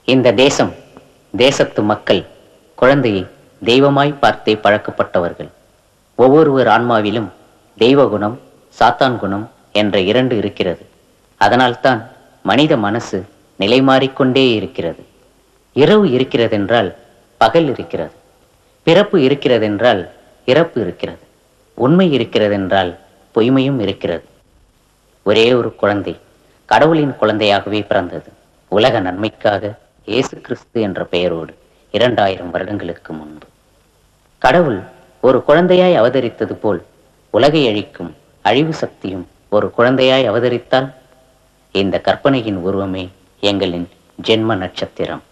இந்த தேசம் தேசத்து மக்கள் குழந்தையை தெய்வமாய் பார்த்தே பழக்கப்பட்டவர்கள் ஒவ்வொருவர் ஆன்மாவிலும் தெய்வ குணம் சாத்தான் குணம் என்ற இரண்டு இருக்கிறது அதனால்தான் மனித மனசு நிலைமாறிக்கொண்டே இருக்கிறது இரவு இருக்கிறதென்றால் பகல் இருக்கிறது பிறப்பு இருக்கிறதென்றால் இறப்பு இருக்கிறது உண்மை இருக்கிறதென்றால் பொய்மையும் இருக்கிறது ஒரே ஒரு குழந்தை கடவுளின் குழந்தையாகவே பிறந்தது உலக நன்மைக்காக இயேசு கிறிஸ்து என்ற பெயரோடு இரண்டாயிரம் வருடங்களுக்கு முன்பு கடவுள் ஒரு குழந்தையாய் அவதரித்தது போல் உலகை அழிக்கும் அழிவு சக்தியும் ஒரு குழந்தையாய் அவதரித்தால் இந்த கற்பனையின் உருவமே எங்களின் ஜென்ம நட்சத்திரம்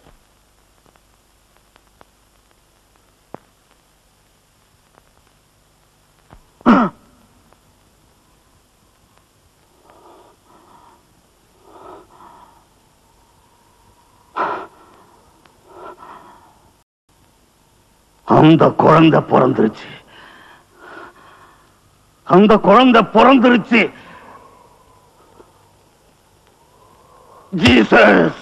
அந்த குழந்தை பிறந்துருச்சு அந்த குழந்தை பிறந்துருச்சு ஜீசஸ்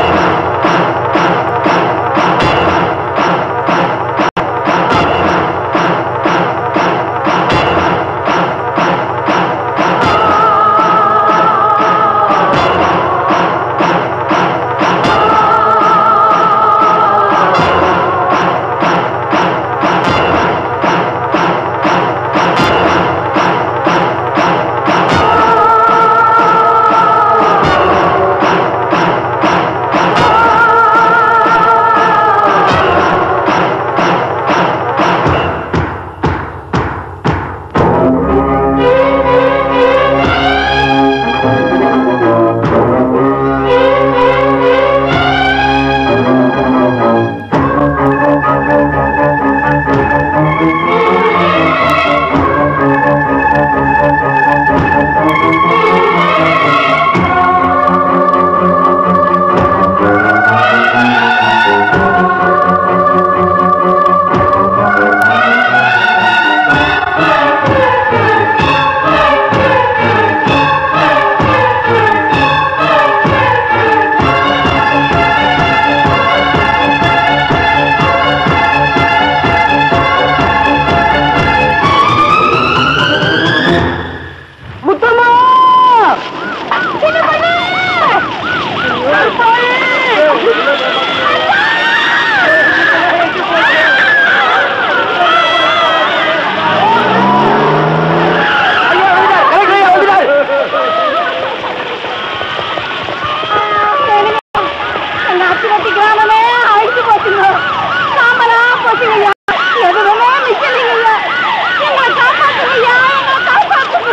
எங்க அச்சுவத்தி கிராமமே அழிச்சு போச்சுங்க சாம்பலா போச்சுங்க ஐயா எதுவுமே மிச்சலைங்க ஐயா எங்களை காப்பாத்துங்க ஐயா எங்களை காப்பாத்துங்க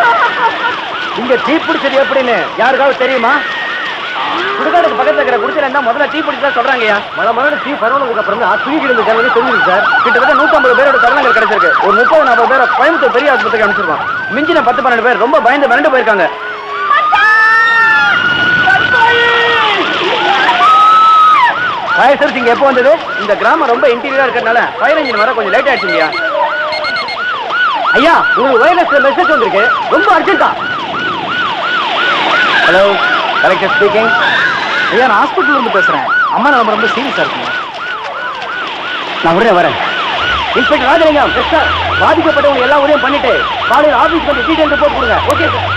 இங்க தீ பிடிச்சது எப்படின்னு யாருக்காவது தெரியுமா சுடுகாடுக்கு பக்கத்துல இருக்கிற குடிசையில இருந்தா முதல்ல தீ பிடிச்சதா சொல்றாங்கய்யா மழை மழை தீ பரவலுக்கு அப்புறம் தான் தூங்கி கிடந்த ஜனங்க தெரிஞ்சிருக்கு சார் கிட்டத்தட்ட நூத்தம்பது பேரோட தருணங்கள் கிடைச்சிருக்கு ஒரு முப்பது நாற்பது பேரை கோயம்புத்தூர் பெரிய ஆஸ்பத்திரிக்கு அனுப்பிச்சிருக்கோம் மிஞ்சின பத்து பன்னெண்டு பேர் ரொம்ப பயந்து மிரண்டு போயிருக்காங்க ஃபயர் சர்வீஸ் இங்க எப்போ வந்தது இந்த கிராமம் ரொம்ப இன்டீரியரா இருக்கிறதுனால ஃபயர் இன்ஜின் வர கொஞ்சம் லேட் ஆயிடுச்சுங்கய்யா ஐயா உங்களுக்கு வயர்லெஸ்ல மெசேஜ் வந்திருக்கு ரொம்ப அர்ஜென்ட்டா ஹலோ கலெக்டர் ஸ்பீக்கிங் ஐயா நான் ஹாஸ்பிட்டல்ல இருந்து பேசுறேன் அம்மா நம்ம ரொம்ப சீரியஸா இருக்குங்க நான் உடனே வரேன் இன்ஸ்பெக்டர் ராஜலிங்கம் எஸ் சார் பாதிக்கப்பட்டவங்க எல்லா உதவியும் பண்ணிட்டு காலையில் ஆபீஸ் வந்து டீடைல் ரிப்போர்ட் கொடுங்க okay sir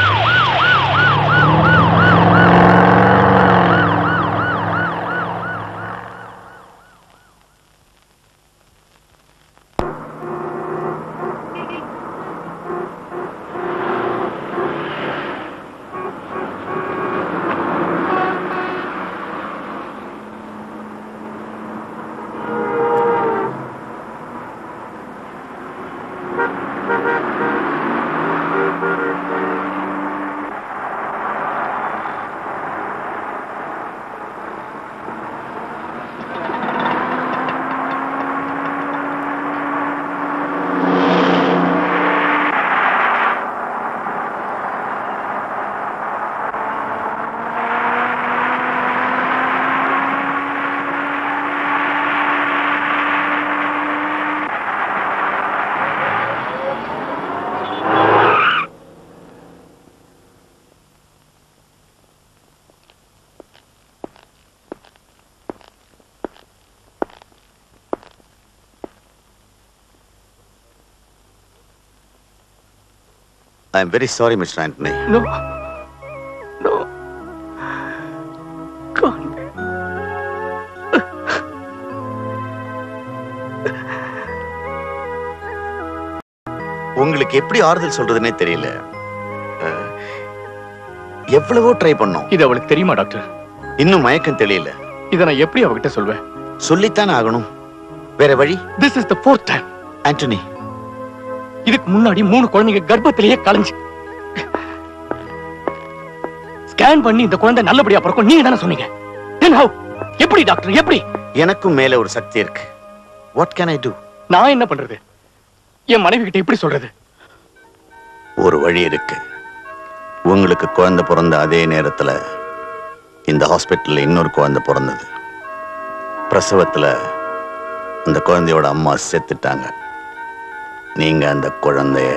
I am very sorry mister Antony no no Gandhi உங்களுக்கு எப்படி ஆறுதல் சொல்றதுன்னே தெரியல அஹ், எவ்வளவோ ட்ரை பண்ணோம் இது அவளுக்கு தெரியுமா டாக்டர் இன்னும் மயக்கம் தெரியல இதை நான் எப்படி அவகிட்ட சொல்வேன் சொல்லித்தானே ஆகணும் வேற வழி this is the fourth time Antony இதுக்கு முன்னாடி மூணு குழந்தைங்க கர்ப்பத்திலேயே கலைஞ்சு ஸ்கேன் பண்ணி இந்த குழந்தை நல்லபடியா பிறக்கும் நீங்க தானே சொன்னீங்க Then how? எப்படி டாக்டர் எப்படி எனக்கும் மேல ஒரு சக்தி இருக்கு வாட் கேன் ஐ டூ நான் என்ன பண்றது என் மனைவி கிட்ட எப்படி சொல்றது ஒரு வழி இருக்கு உங்களுக்கு குழந்தை பிறந்த அதே நேரத்துல இந்த ஹாஸ்பிட்டல்ல இன்னொரு குழந்தை பிறந்தது பிரசவத்துல அந்த குழந்தையோட அம்மா செத்துட்டாங்க நீங்க அந்த குழந்தைய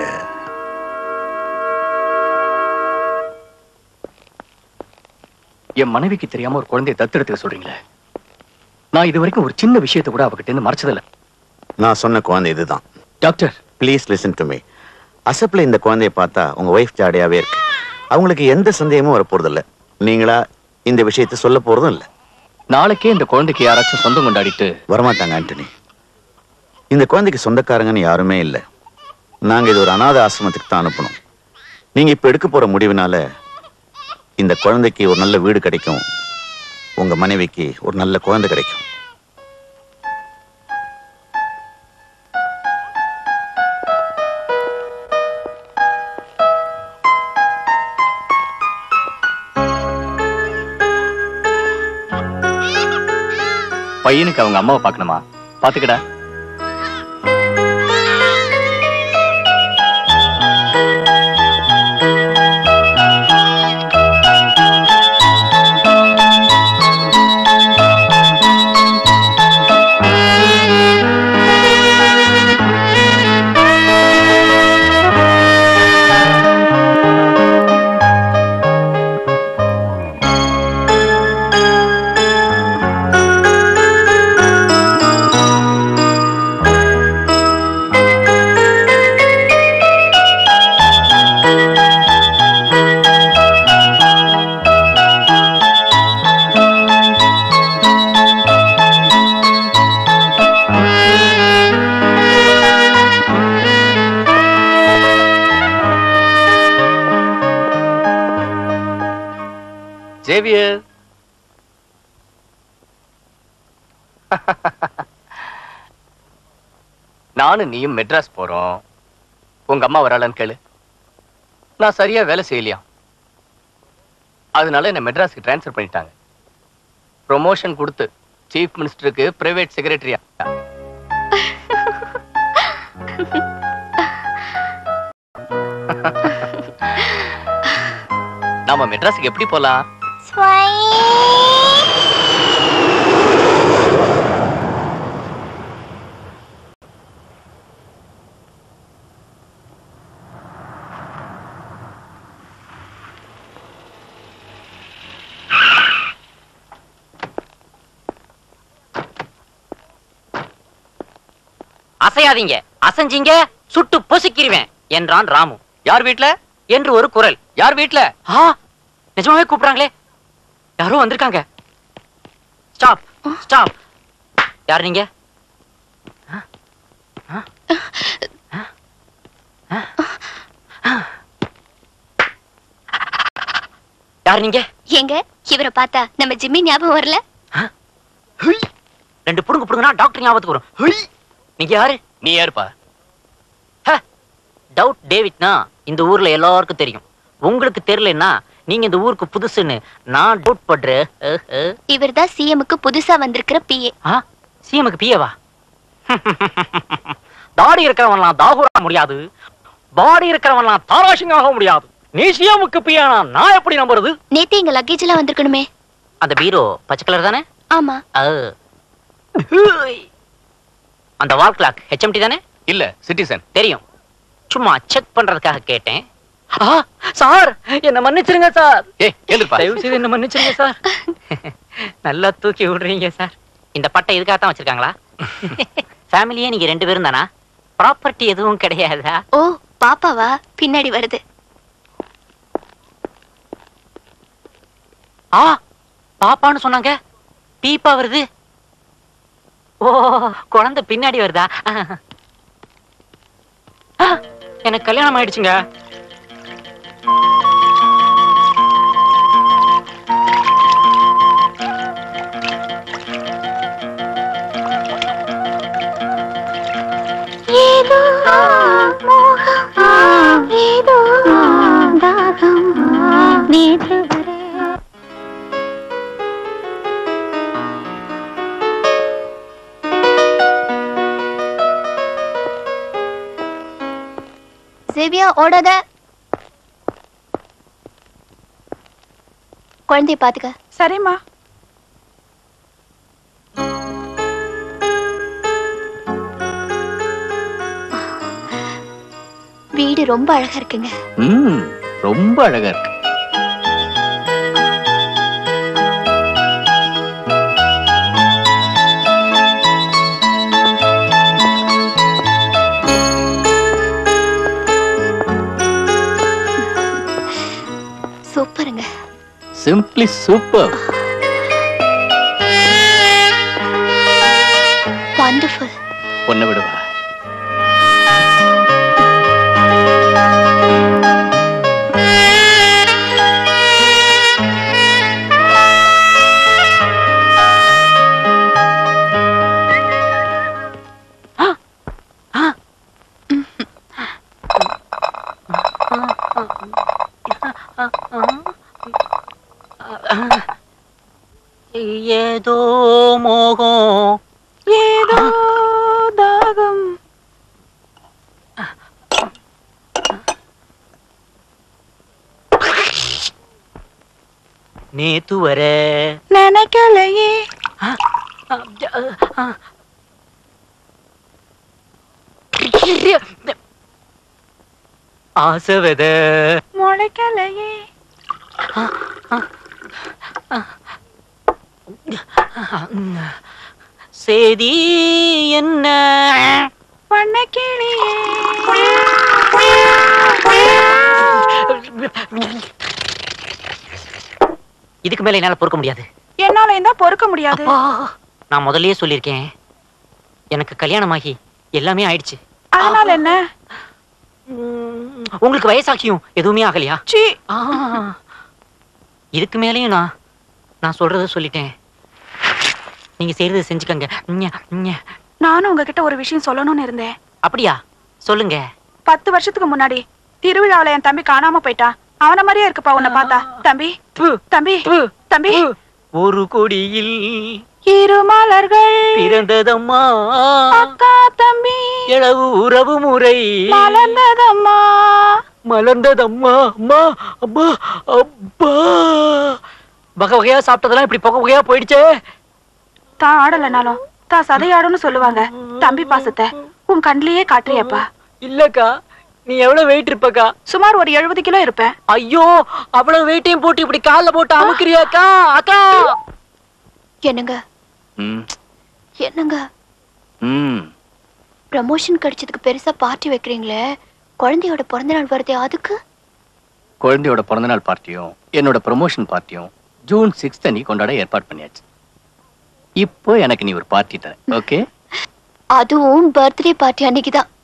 என் மனைவிக்கு தெரியாம ஒரு குழந்தையை தத்தெடுத்துக்க சொல்றீங்களே நான் இது வரைக்கும் ஒரு சின்ன விஷயத்தை கூட அவகிட்ட இருந்து மறைச்சதில்ல நான் சொன்ன குழந்தை இதுதான் doctor please listen to me அசப்ல இந்த குழந்தைய பார்த்தா உங்க ஒய்ஃப் ஜாடையாவே இருக்கு அவங்களுக்கு எந்த சந்தேகமும் வரப்போறதில்ல நீங்களா இந்த விஷயத்தை சொல்ல போறதும் இல்ல நாளைக்கே இந்த குழந்தைக்கு யாராச்சும் சொந்தம் கொண்டாடிட்டு வரமாட்டாங்க ஆண்டனி இந்த குழந்தைக்கு சொந்தக்காரங்கன்னு யாருமே இல்லை நாங்க இது ஒரு அனாதை ஆசிரமத்துக்கு தான் அனுப்பணும் நீங்க இப்ப எடுக்க போற முடிவுனால இந்த குழந்தைக்கு ஒரு நல்ல வீடு கிடைக்கும் உங்க மனைவிக்கு ஒரு நல்ல குழந்தை கிடைக்கும் பையனுக்கு அவங்க அம்மாவை பார்க்கணுமா பாத்துக்கடா ஜேவியர் நானும் நீயும் மெட்ராஸ் போறோம் உங்க அம்மா வராளன்னு கேளு நான் சரியா வேலை செய்யலையா அதனால என்ன மெட்ராஸ்க்கு ட்ரான்ஸ்ஃபர் பண்ணிட்டாங்க ப்ரொமோஷன் கொடுத்து சீஃப் மினிஸ்டருக்கு பிரைவேட் செக்ரட்டரியா நாம மெட்ராஸுக்கு எப்படி போலாம் அசையாதீங்க அசைஞ்சீங்க சுட்டு பொசுக்கிருவேன் என்றான் ராமு யார் வீட்ல என்று ஒரு குரல் யார் வீட்ல ஆ நிஜமாவே கூப்பிடுறாங்களே யாரோ வந்திருக்காங்க ஸ்டாப் ஸ்டாப் யார் நீங்க ஆ? ஆ? ஆ? ஆ? ஆ? யார் நீங்க எங்க இவரை பார்த்தா நம்ம ஜிம்மி ஞாபகம் வரல ஹுய். ரெண்டு புடுங்க புடுங்கனா டாக்டர் ஞாபகத்துக்கு வரும் ஹுய். நீங்க யாரு நீ யாருப்பா டவுட் டேவிட்னா இந்த ஊர்ல எல்லாருக்கும் தெரியும் உங்களுக்கு தெரியலன்னா நீங்க இந்த ஊருக்கு புதுசுன்னு நான் டவுட் பண்றேன் அஹ், அஹ். இவர் தான் சிஎம்க்கு புதுசா வந்திருக்கிற பிஏ ஆ சிஎமுக்கு பிஏவா தாடி இருக்கிறவன்லாம் தாகூரா முடியாது பாடி இருக்கிறவன்லாம் தாராசிங் ஆக முடியாது நீ சிஎமுக்கு பியானா நான் எப்படி நம்புறது நேத்து எங்க லக்கேஜ் எல்லாம் வந்திருக்கணுமே அந்த பீரோ பச்சை கலர் தானே ஆமா ஆ. ஹூய். அந்த வால் கிளாக் ஹெச்எம்டி தானே இல்ல சிட்டிசன் தெரியும் சும்மா செக் பண்றதுக்காக கேட்டேன் ஆ, சார் என்ன மன்னிச்சிருங்க சார் ஏய் எழுப்பா தயவு செய்து என்ன மன்னிச்சிருங்க சார் நல்லா தூக்கி விடுறீங்க சார் இந்த பட்டை இதுக்காக தான் வச்சிருக்காங்களா ஃபேமிலியே நீங்க ரெண்டு பேரும் தானா ப்ராப்பர்ட்டி எதுவும் கிடையாதா ஓ பாப்பாவா பின்னாடி வருது ஆ பாப்பான்னு சொன்னாங்க பீப்பா வருது ஓ குழந்தை பின்னாடி வருதா ஆ, எனக்கு கல்யாணம் ஆயிடுச்சுங்க ஏதோ மோகம் ஏதோ தாகம் நேற்று வரை சேவியா ஓடாத குழந்தைய பாத்துக்க சரிம்மா வீடு ரொம்ப அழகா இருக்குங்க ம் ரொம்ப அழகா இருக்கு சூப்பருங்க சிம்பிளி சூப்பர் வண்டர்ஃபுல் பொண்ணை விடுவா ஏதோ மோகம் ஏதோ தாகம் நேத்து வர நினைக்கலையே ஆசை வித முளைக்கலையே சேதி என்ன வண்ணக்கிளியே இதுக்கு மேல என்னால பொறுக்க முடியாது என்னால இருந்தா பொறுக்க முடியாது அப்பா, நான் முதல்லயே சொல்லியிருக்கேன் எனக்கு கல்யாணமாகி எல்லாமே ஆயிடுச்சு அதனால என்ன உம், உங்களுக்கு வயசாக்கியும் எதுவுமே ஆகலையா சீ ஆ, இதுக்கு மேலேயும் நான் நான் சொல்றத சொல்லிட்டேன் நீங்க செய்யறதை செஞ்சுக்கங்க ஞ, ஞ. நானும் உங்ககிட்ட ஒரு விஷயம் சொல்லணும்னு இருந்தேன் அப்படியா சொல்லுங்க பத்து வருஷத்துக்கு முன்னாடி திருவிழாவுல என் தம்பி காணாம போயிட்டான் அவன மாதிரியே இருக்குப்பா உன்னை பார்த்தா தம்பி தம்பி தம்பி ஒரு கொடியில் இரு மலர்கள் பிறந்ததம்மா அக்கா தம்பி இளவு உறவு முறை மலர்ந்ததம்மா மலர்ந்ததம்மா அம்மா அம்மா அப்பா வகை வகையா சாப்பிட்டதெல்லாம் இப்படி புகை வகையா போயிடுச்சே தான் ஆடலனாலும் தான் சதையாடும்னு சொல்லுவாங்க தம்பி பாசத்தை உன் கண்ணிலேயே காட்டுறியப்பா இல்லக்கா நீ எவ்வளவு வெயிட் இருப்பக்கா சுமார் ஒரு எழுபது கிலோ இருப்பேன் ஐயோ அவ்வளவு வெயிட்டையும் போட்டு இப்படி கால்ல போட்டு அமுக்குறியாக்கா அக்கா என்னங்க ம் என்னங்க ம் ப்ரமோஷன் கிடைச்சதுக்கு பெருசா பார்ட்டி வைக்கிறீங்களே குழந்தையோட பிறந்த நாள் வருதே அதுக்கு குழந்தையோட பிறந்தநாள் பார்ட்டியும் என்னோட ப்ரொமோஷன் பார்ட்டியும் ஜூன் சிக்ஸ்த் அன்னைக்கு கொண்டாட ஏற்பாடு பண்ணியாச்சு இப்போ எனக்கு நீ ஒரு பார்ட்டி தர ஓகே அதுவும் பர்த்டே பார்ட்டி அன்னைக்கு தான்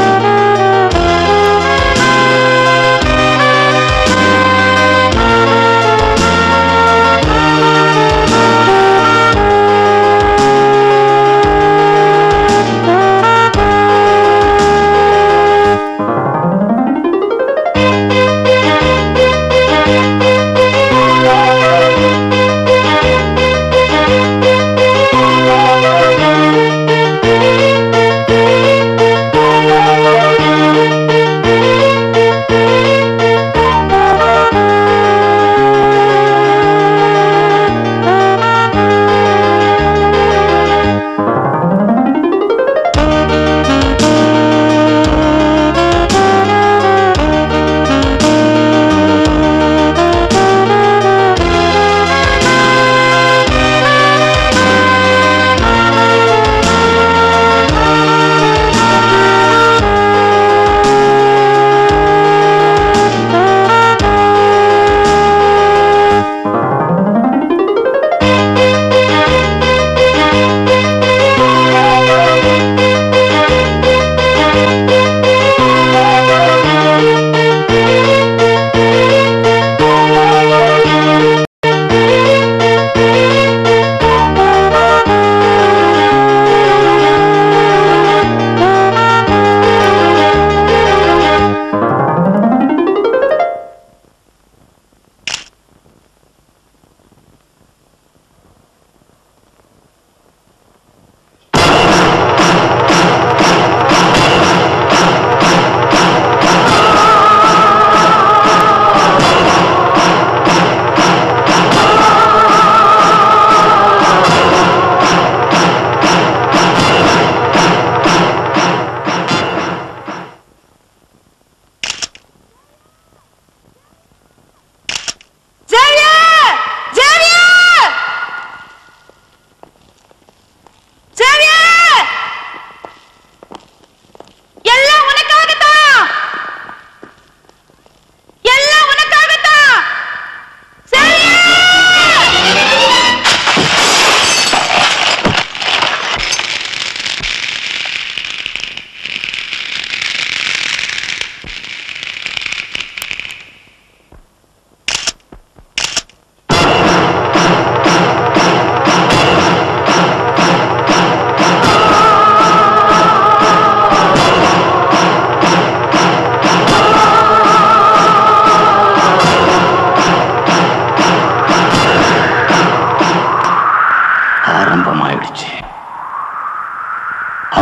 ஆ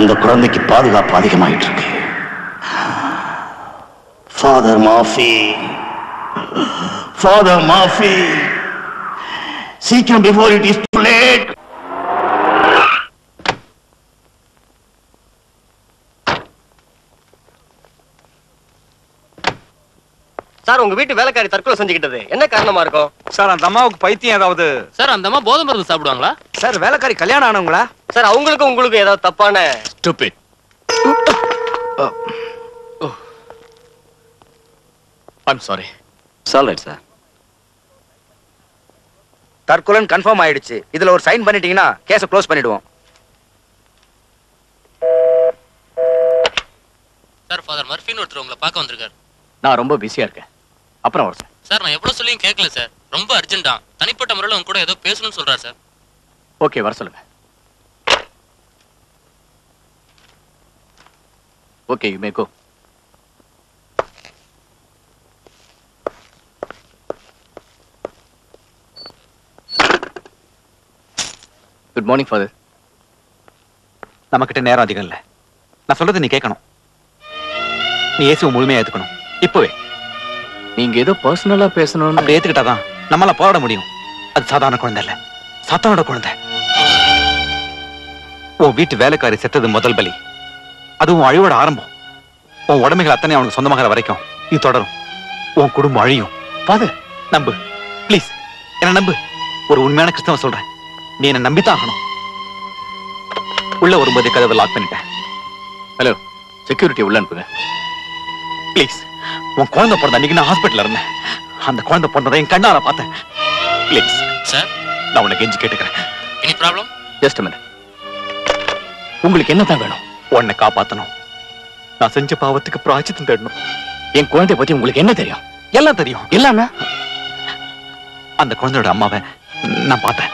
அந்த குழந்தைக்கு பாதுகாப்பு அதிகமாயிட்டு இருக்கு ஃபாதர் மாஃபி ஃபாதர் மாஃபி சீக்கிரம் before it is too late sir உங்க வீட்டு வேலைக்காரி தற்கொலை செஞ்சுக்கிட்டது என்ன காரணமா இருக்கும் சார் அந்த அம்மாவுக்கு பைத்தியம் ஏதாவது சார் அந்த அம்மா போதை மருந்து சாப்பிடுவாங்களா சார் வேலைக்காரி கல்யாணம் ஆனவங்களா சார் அவங்களுக்கும் உங்களுக்கும் ஏதாவது தப்பான Stupid. I'm sorry. Sir sir தற்கொலைன்னு கன்ஃபார்ம் ஆயிடுச்சு இதுல ஒரு சைன் பண்ணிட்டீங்கன்னா கேஸ க்ளோஸ் பண்ணிடுவோம் சார் ஃபாதர் மர்ஃபின்னு ஒருத்தர் உங்களை பார்க்க வந்திருக்காரு நான் ரொம்ப பிஸியா இருக்கேன் அப்புறம் வரேன் சார் சார் நான் எவ்வளவு சொல்லியும் கேட்கல சார் ரொம்ப அர்ஜென்ட்டா தனிப்பட்ட முறையில் உங்க கூட ஏதோ பேசணும்னு சொல்றாரு சார் ஓகே வர சொல்லுங்க okay you may go good morning father நம்மகிட்ட நேரம் அதிகம் இல்ல நான் சொல்றது நீ கேட்கணும் நீ இயேசுவை முழுமையா ஏத்துக்கணும் இப்பவே நீங்க ஏதோ பர்சனலா பேசணும்னு அப்படி ஏத்துக்கிட்டாதான் நம்மளால போராட முடியும் அது சாதாரண குழந்தை இல்ல சாத்தானோட குழந்தை உன் வீட்டு வேலைக்காரி செத்தது முதல் பலி அதுவும் உன் அழிவோட ஆரம்பம் உன் உடமைகள் அத்தனை அவனுக்கு சொந்தமாகிற வரைக்கும் இது தொடரும் உன் குடும்பம் அழியும் ஃபாதர் நம்பு ப்ளீஸ் என்ன நம்பு ஒரு உண்மையான கிறிஸ்தவன் சொல்றேன் நீ என்ன நம்பித்தான் ஆகணும் உள்ள வரும்போதே கதவை லாக் பண்ணிட்டேன் ஹலோ செக்யூரிட்டி உள்ள அனுப்புங்க ப்ளீஸ் உன் குழந்தை பிறந்த அன்னைக்கு நான் ஹாஸ்பிட்டல் இருந்தேன் அந்த குழந்தை பிறந்ததை என் கண்ணால பார்த்தேன் ப்ளீஸ் சார் நான் உனக்கு கெஞ்சி கேட்டுக்கிறேன் எனி ப்ராப்ளம் ஜஸ்ட் மினிட் உங்களுக்கு என்ன தான் வேணும் உன்னை காப்பாத்தணும் நான் செஞ்ச பாவத்துக்கு பிராய்ச்சித்தம் தேடணும் என் குழந்தை பத்தி உங்களுக்கு என்ன தெரியும் எல்லாம் தெரியும் எல்லாமே அந்த குழந்தையோட அம்மாவை நான் பார்த்தேன்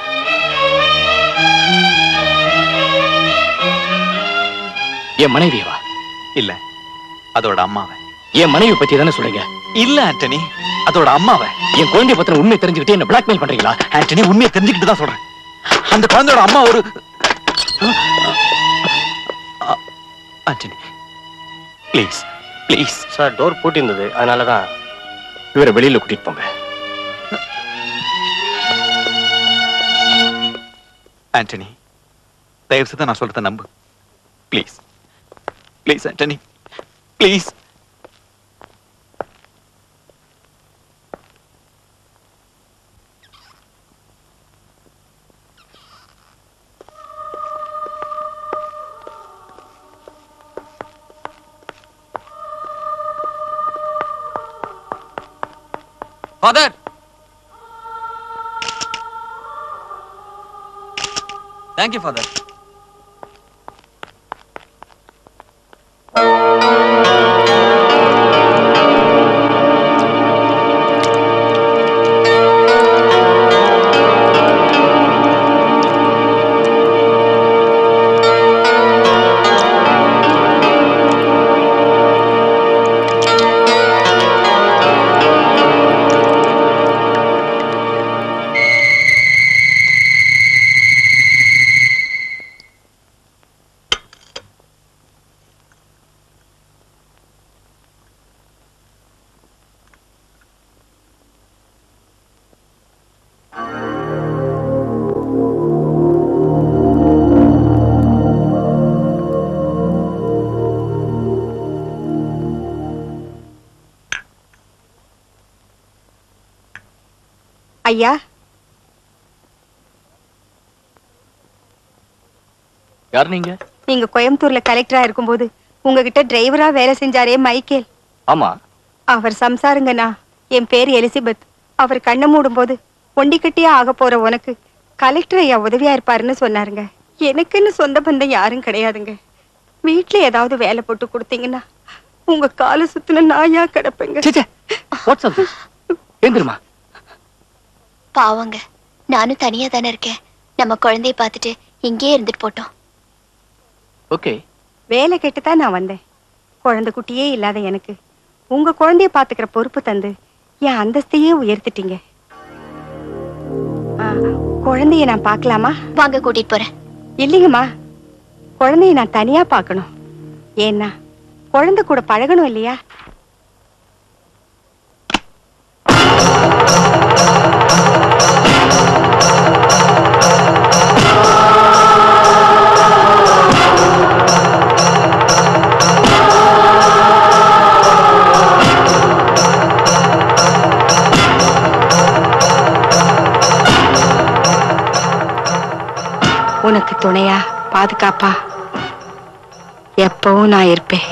என் மனைவியவா இல்ல அதோட அம்மாவை என் மனைவி பத்தி தானே சொல்றீங்க இல்ல ஆண்டனி அதோட அம்மாவை என் குழந்தைய பத்தின உண்மை தெரிஞ்சுக்கிட்டு என்ன பிளாக்மெயில் பண்றீங்களா ஆண்டனி உண்மையை தெரிஞ்சுக்கிட்டு தான் சொல்றேன் அந்த குழந்தையோட அம்மா ஒரு ஆ- Antony please please sir door பூட்டி இருந்தது அதனாலதான் இவரை வெளியில கூட்டிட்டு போங்க ஆண்டனி தயவு செய்து நான் சொல்றத நம்பு please please Antony please father thank you father ஐயா யார் நீங்க நீங்க கோயம்புத்தூர்ல கலெக்டரா இருக்கும்போது உங்ககிட்ட டிரைவரா வேலை செஞ்சாரே மைக்கேல் ஆமா அவர் சம்சாருங்கண்ணா என் பேர் எலிசபெத் அவர் கண்ணை மூடும்போது ஒண்டிக்கட்டியா ஆக போற உனக்கு கலெக்டர் ஐயா உதவியா இருப்பாருன்னு சொன்னாருங்க எனக்குன்னு சொந்த பந்தம் யாரும் கிடையாதுங்க வீட்ல ஏதாவது வேலை போட்டு கொடுத்தீங்கன்னா உங்க காலை சுத்தின நாயா கிடப்பேங்க வாட்ஸ் ஆல் திஸ் எந்திரமா பாவங்க நானும் தனியா தானே இருக்கேன் நம்ம குழந்தைய பார்த்துட்டு இங்கேயே இருந்துட்டு போட்டோம் ஓகே வேலை கேட்டு தான் நான் வந்தேன் குழந்தை குட்டியே இல்லாத எனக்கு உங்க குழந்தைய பாத்துக்கிற பொறுப்பு தந்து என் அந்தஸ்தையே உயர்த்திட்டீங்க ஆ, குழந்தைய நான் பார்க்கலாமா வாங்க கூட்டிட்டு போறேன் இல்லைங்கம்மா குழந்தைய நான் தனியா பார்க்கணும் ஏன்னா குழந்தை கூட பழகணும் இல்லையா உனக்கு துணையா பாதுகாப்பா எப்பவும் நான் இருப்பேன்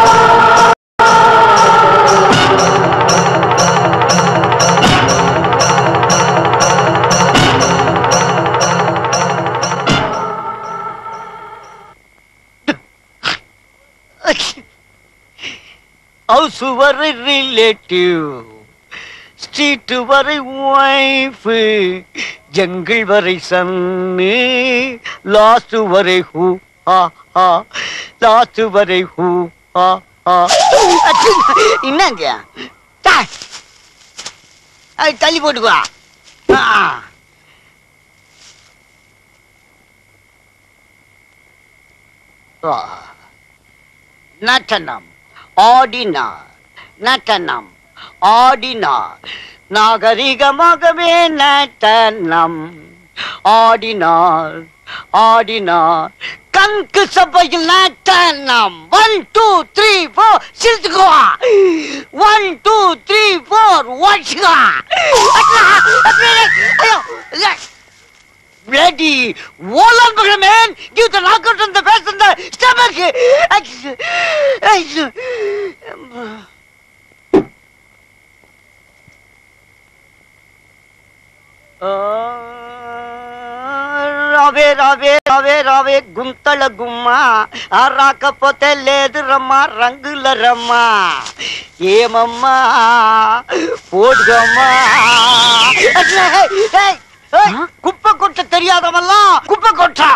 ஹவுஸ் வரை ரிலேட்டிவ் ஸ்ட்ரீட் வரை ஒய்ஃப் ஜங்கிள் வரை சன்னு லாஸ்ட் வரை ஹூ ஹா ஹா லாஸ்ட் வரை ஹூ ஹா ஹா என்னங்க டா. அது தள்ளி போட்டுக்குவா ஆ. ஆ. நட்டனம் ஆடினார் நட்டனம் ஆடினார் நாகரிகமாகவே நட்டனம் ஆடினார் ஆடினார் கண்கு சபையில் நட்டனம் ஒன் டூ த்ரீ ஃபோர் சிரிச்சுக்குவா ஒன் டூ த்ரீ ஃபோர் வாட்சுக்கா ஐயோ இல்லை. Ready. Wall on the man. Give the knockout on the face and the stomach. రావే రావే రావే రావే గుంతల గుమ్మ ఆ రాకపోతే లేదు రమ్మా రంగుల రమ్మా ఏమమ్మా போடுகம்மா குப்பை கொட்ட தெரியாதவெல்லாம் குப்பை கொட்டா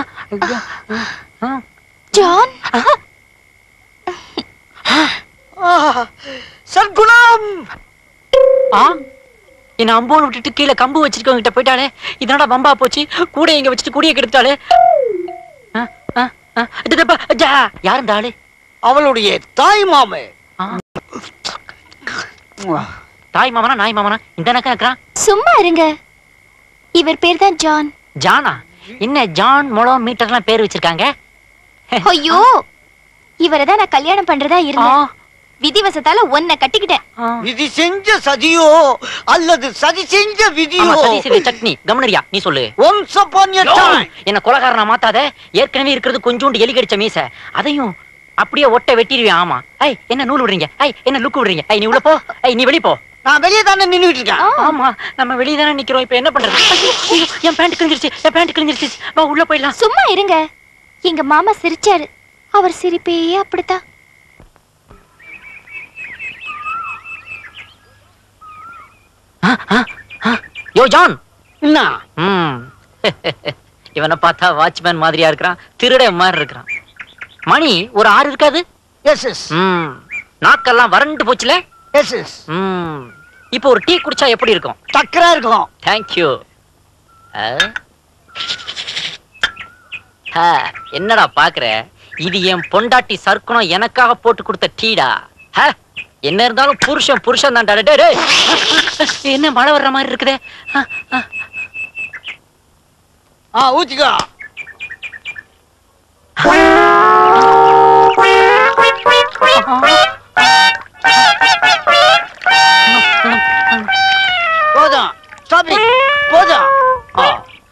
ஜான் சர்க்குணம் ஆ என்ன அம்போன்னு விட்டுட்டு கீழே கம்பு வச்சிருக்கவங்க கிட்ட போயிட்டாலே இதனடா பம்பா போச்சு கூட இங்க வச்சுட்டு கூடிய கெடுத்தாலே ஆ, ஆ, ஆ, இது, இது, ப- ஜா, யார் இந்த ஆளு அவளுடைய தாய் மாமே ஆ. தாய் மாமனா நாய் மாமனா இந்த நக்கம் இருக்கிறான் சும்மா இருங்க இவர் பேர் தான் ஜான் ஜானா என்ன ஜான் மொளம் மீட்டர்லாம் பேர் வச்சிருக்காங்க ஐயோ இவரை தான் நான் கல்யாணம் பண்றதா ஆ, இருந்தேன் விதிவசத்தால ஒன்ன கட்டிக்கிட்டேன் ஆ. விதி செஞ்ச சதியோ அல்லது சதி செஞ்ச விதியோ ஆமா, சரி சரி சட்னி கவனரியா நீ சொல்லு ஒன்ஸ் அப்பான் எ டைம் என்ன கொலகாரனா மாத்தாத ஏற்கனவே இருக்கிறது கொஞ்சோண்டு எலி கடிச்ச மீச அதையும் அப்படியே ஒட்ட வெட்டிடுவேன் ஆமா ஐய் என்ன நூல் விடுறீங்க ஐய் என்ன லுக்கு விடுறீங்க ஐய் நீ உள்ள போ ஐய் நீ வெளிய போ நான் வெளியே தானே நின்னுட்டு இருக்கேன் ஆமா நம்ம வெளிய தானே நிக்கிறோம் இப்ப என்ன பண்றது ஐயோ, ஐயோ, என் பேண்ட் கிழிஞ்சிருச்சு என் பேண்ட் கிழிஞ்சிருச்சு வா உள்ள போயிடலாம் சும்மா இருங்க எங்க மாமா சிரிச்சாரு அவர் சிரிப்பே அப்படித்தான் யோ ஜான் என்ன ம் இவனை பார்த்தா வாட்ச்மேன் மாதிரியா இருக்கிறான் திருட மாதிரி இருக்கிறான் மணி ஒரு ஆறு இருக்காது எஸ் எஸ் ம் நாக்கெல்லாம் வறண்டு போச்சுல எஸ் எஸ் ம் இப்போ ஒரு டீ குடிச்சா எப்படி இருக்கும் டக்கரா இருக்கும் தேங்க்யூ என்னடா பாக்குற இது என் பொண்டாட்டி சர்க்குணம் எனக்காக போட்டு கொடுத்த டீடா ஹ, என்ன இருந்தாலும் புருஷன் புருஷன் தான்டா டேய், டேய். என்ன மழை வர்ற மாதிரி இருக்குதே ஆ, ஆ. ஆ ஊத்திக்கோ போதும் ஸ்டாப் இட் போதும் ஆ.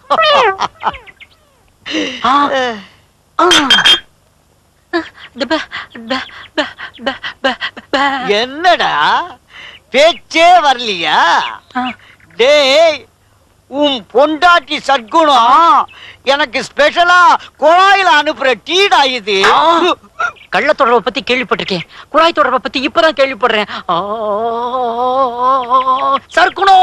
ஆ, ஆ. இந்த ப- ப- ப- ப- ப- ப- என்னடா பேச்சே வரலையா ஆ. டேய் உன் பொண்டாட்டி சத்குணம் எனக்கு ஸ்பெஷலா குழாயில அனுப்புற டீடா இது கள்ள தொடர்பை பத்தி கேள்விப்பட்டிருக்கேன் குழாய் தொடர்பை பத்தி இப்பதான் கேள்விப்படுறேன் ஆ, சர்க்குணம்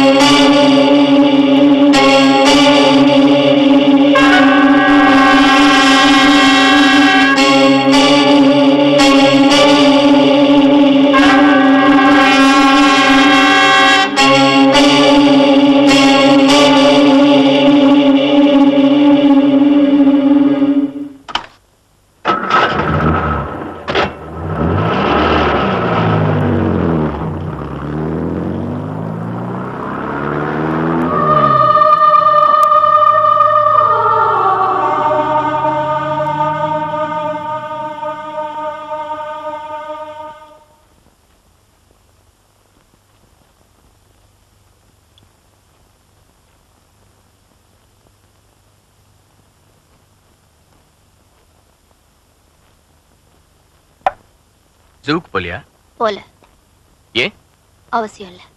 ஜூக்கு போலியா போல ஏன் அவசியம் இல்ல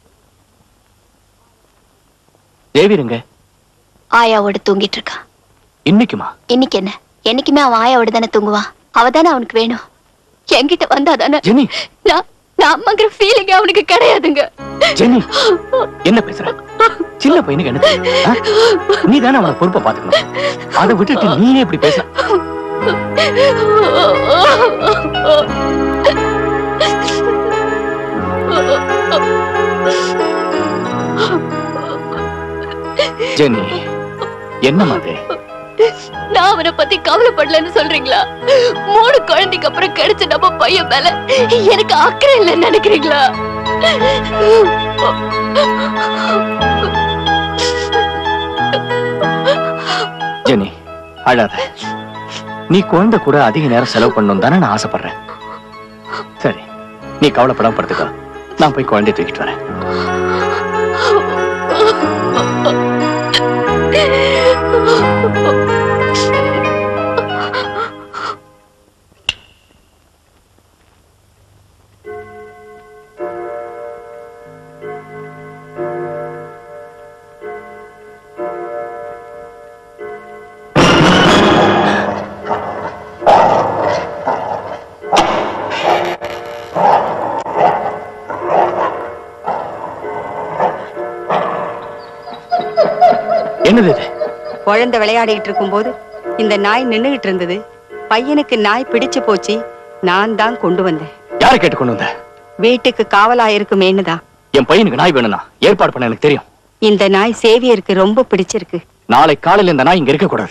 தேவிருங்க ஆயாவோட தூங்கிட்டு இருக்கா இன்னைக்குமா இன்னைக்கு என்ன என்னைக்குமே அவன் ஆயாவோட தானே தூங்குவான் அவ தானே அவனுக்கு வேணும் என்கிட்ட வந்தா தானே ஜெனி நான் நான் அம்மாங்கிற ஃபீலிங் அவனுக்கு கிடையாதுங்க ஜெனி என்ன பேசுற சின்ன பையனுக்கு என்ன தெரியும்? ஆ? நீ தானே அவனை பொறுப்பை பாத்துக்கணும் அதை விட்டுட்டு நீயே இப்படி பேச ஜெனி என்ன மாதிரி நான் அவனை பத்தி கவலைப்படலன்னு சொல்றீங்களா மூணு குழந்தைக்கு அப்புறம் கிடைச்ச நம்ம பையன் மேல எனக்கு அக்கறை இல்லைன்னு நினைக்கிறீங்களா ஜெனி அழாத நீ குழந்தை கூட அதிக நேரம் செலவு பண்ணணும் தானே நான் ஆசைப்படுறேன் சரி நீ கவலைப்படாம படுத்துக்கோ நான் போய் குழந்தைய தூக்கிட்டு வரேன் என்னது இது குழந்தை விளையாடிட்டு இருக்கும்போது இந்த நாய் நின்னுகிட்டு இருந்தது பையனுக்கு நாய் பிடிச்சு போச்சு நான் தான் கொண்டு வந்தேன் யாரை கேட்டு கொண்டு வந்த வீட்டுக்கு காவலா இருக்குமேன்னு தான் என் பையனுக்கு நாய் வேணும்னா ஏற்பாடு பண்ண எனக்கு தெரியும் இந்த நாய் சேவியருக்கு ரொம்ப பிடிச்சிருக்கு நாளை காலையில இந்த நாய் இங்க இருக்க கூடாது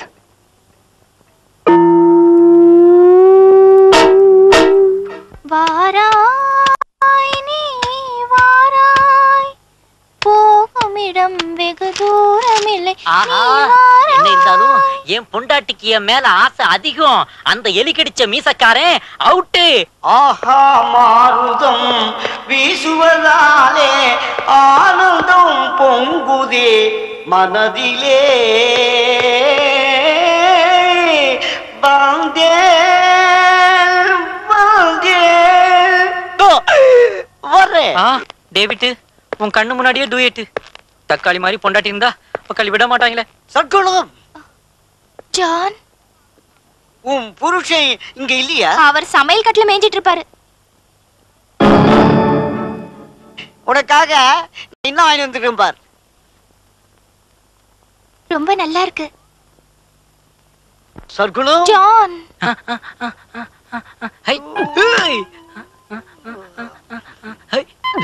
வாராய் நீ வாராய் போகுமிடம் வெகு தூரமில்லை ஆஹா என்ன இருந்தாலும் என் பொண்டாட்டிக்கு என் மேல ஆசை அதிகம் அந்த எலி கடிச்ச மீசக்காரன் அவுட்டு ஆஹா மாருதம் வீசுவதாலே ஆனந்தம் பொங்குதே மனதிலே வந்தேன் வந்தேன் தோ, வர்றேன் ஆ டேவிட் உன் கண்ணு முன்னாடியே டூயட்டு தக்காளி மாதிரி பொண்டாட்டி இருந்தா பக்காளி விட மாட்டாங்களே சற்குணம் ஜான் உன் புருஷன் இங்க இல்லையா அவர் சமையல் கட்டுல மேய்ஞ்சிட்டு இருப்பாரு உனக்காக இன்னும் வாங்கி வந்துருக்கேன் பார் ரொம்ப நல்லா இருக்கு Sargunam John hi hey. Hi.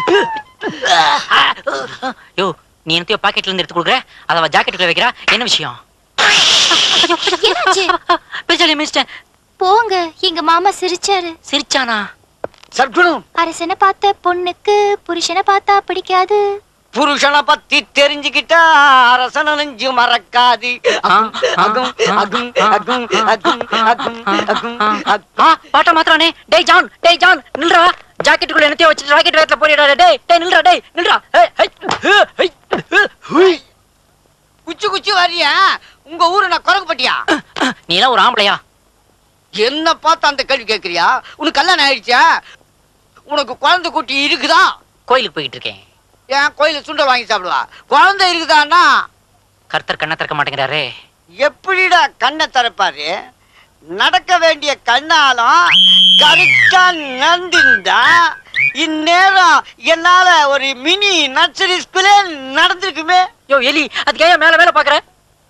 Yo நீ என்னத்தையோ பாக்கெட்ல இருந்து எடுத்து கொடுக்குற அதை அவ ஜாக்கெட்டுக்குள்ள வைக்கிறா என்ன விஷயம் என்னாச்சு பேசாலே மிஸ்டர் போங்க எங்க மாமா சிரிச்சாரு சிரிச்சானா சற்குணம் அரசனை பார்த்த பொண்ணுக்கு புருஷனை பார்த்தா பிடிக்காது புருஷனை பத்தி தெரிஞ்சுக்கிட்டா அரசன நெஞ்சு மறக்காது அகும், அகும், அகும், அகும், அகும், அகும், அகும், அகும். ஆ பாட்ட மாத்திரானே டேய் ஜான் டேய் ஜான் நில்றா ஜாக்கெட்டுக்குள்ள என்னத்தையோ வச்சுட்டு ராக்கெட் வேகத்துல போறிடா டேய் டேய் நில்றா டேய் நில்றா ஹே ஹை ஹே ஹை குச்சி குச்சி வரியா உங்க ஊரு நான் குரங்குப்பட்டியா நீ எல்லாம் ஒரு ஆம்பளையா என்ன பார்த்து அந்த கேள்வி கேக்குறியா உனக்கு கல்யாணம் ஆயிடுச்சா உனக்கு குழந்தை குட்டி இருக்குதா கோயிலுக்கு போயிட்டு இருக்கேன் ஏன் கோயில சுண்டல் வாங்கி சாப்பிடுவா குழந்தை இருக்குதான்னா கர்த்தர் கண்ணை திறக்க மாட்டேங்கிறாரே எப்படிடா கண்ணை திறப்பாரு நடக்க வேண்டிய கண்ணாலும் கரெக்டா நந்திருந்தா இந்நேரம் என்னால ஒரு மினி நர்சரி ஸ்கூலே நடந்திருக்குமே யோ எலி அதுக்கு ஏன் மேல மேல பாக்குற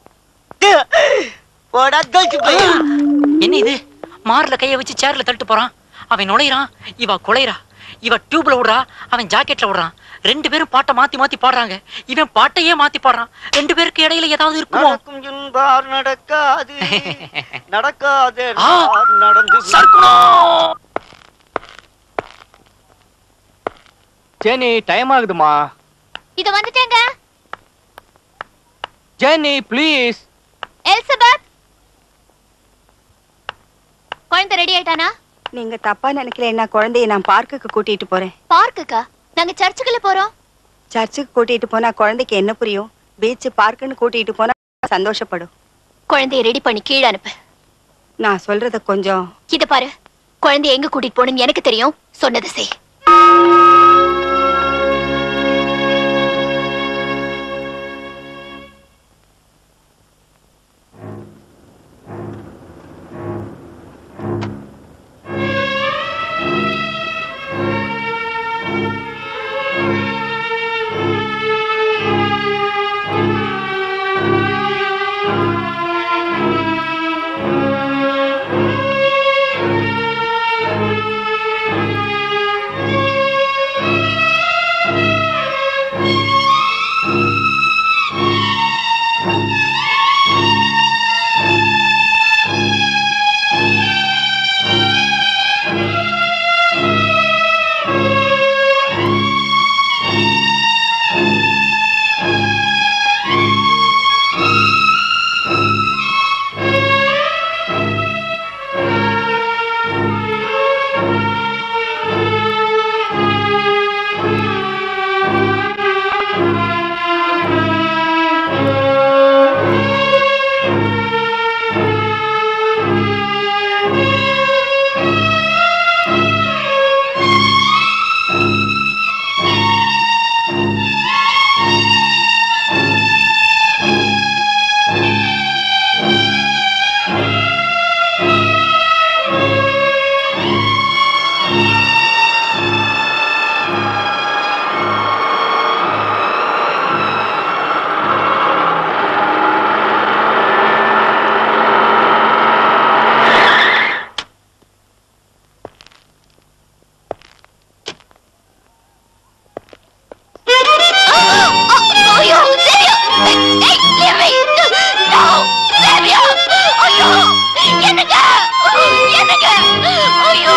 போடா கழிச்சு போய் என்ன இது மார்ல கைய வச்சு சேர்ல தட்டு போறான் அவன் நுழையிறான் இவ குலைறா இவ டியூப்ல விடுறா அவன் ஜாக்கெட்ல விடுறான் ரெண்டு பேரும் பாட்டை மாத்தி மாத்தி பாடுறாங்க இவன் பாட்டையே மாத்தி பாடுறான் ரெண்டு பேருக்கு இடையில ஏதாவது இருக்குமோ நடக்கும் என்பார் நடக்காது நடக்காது ஆ, நடந்து ஜெனி டைம் ஆகுதுமா இது வந்துட்டேங்க ஜெனி ப்ளீஸ் எலிசபெத் குழந்தை ரெடி ஆயிட்டானா நீங்க தப்பா நினைக்கல குழந்தைய நான் பார்க்குக்கு கூட்டிட்டு போறேன் பார்க்குக்கா நாங்க சர்ச்சுக்குள்ள போறோம் சர்ச்சுக்கு கூட்டிட்டு போனா குழந்தைக்கு என்ன புரியும் பீச் பார்க்குன்னு கூட்டிட்டு போனா சந்தோஷப்படும் குழந்தைய ரெடி பண்ணி கீழே அனுப்பு நான் சொல்றத கொஞ்சம் இத பாரு குழந்தைய எங்க கூட்டிட்டு போகணும்னு எனக்கு தெரியும் சொன்னது செய் ஐயோ சேவியா ஏய் லேவி நோ சேவியா ஐயோ என்னங்க என்னங்க ஐயோ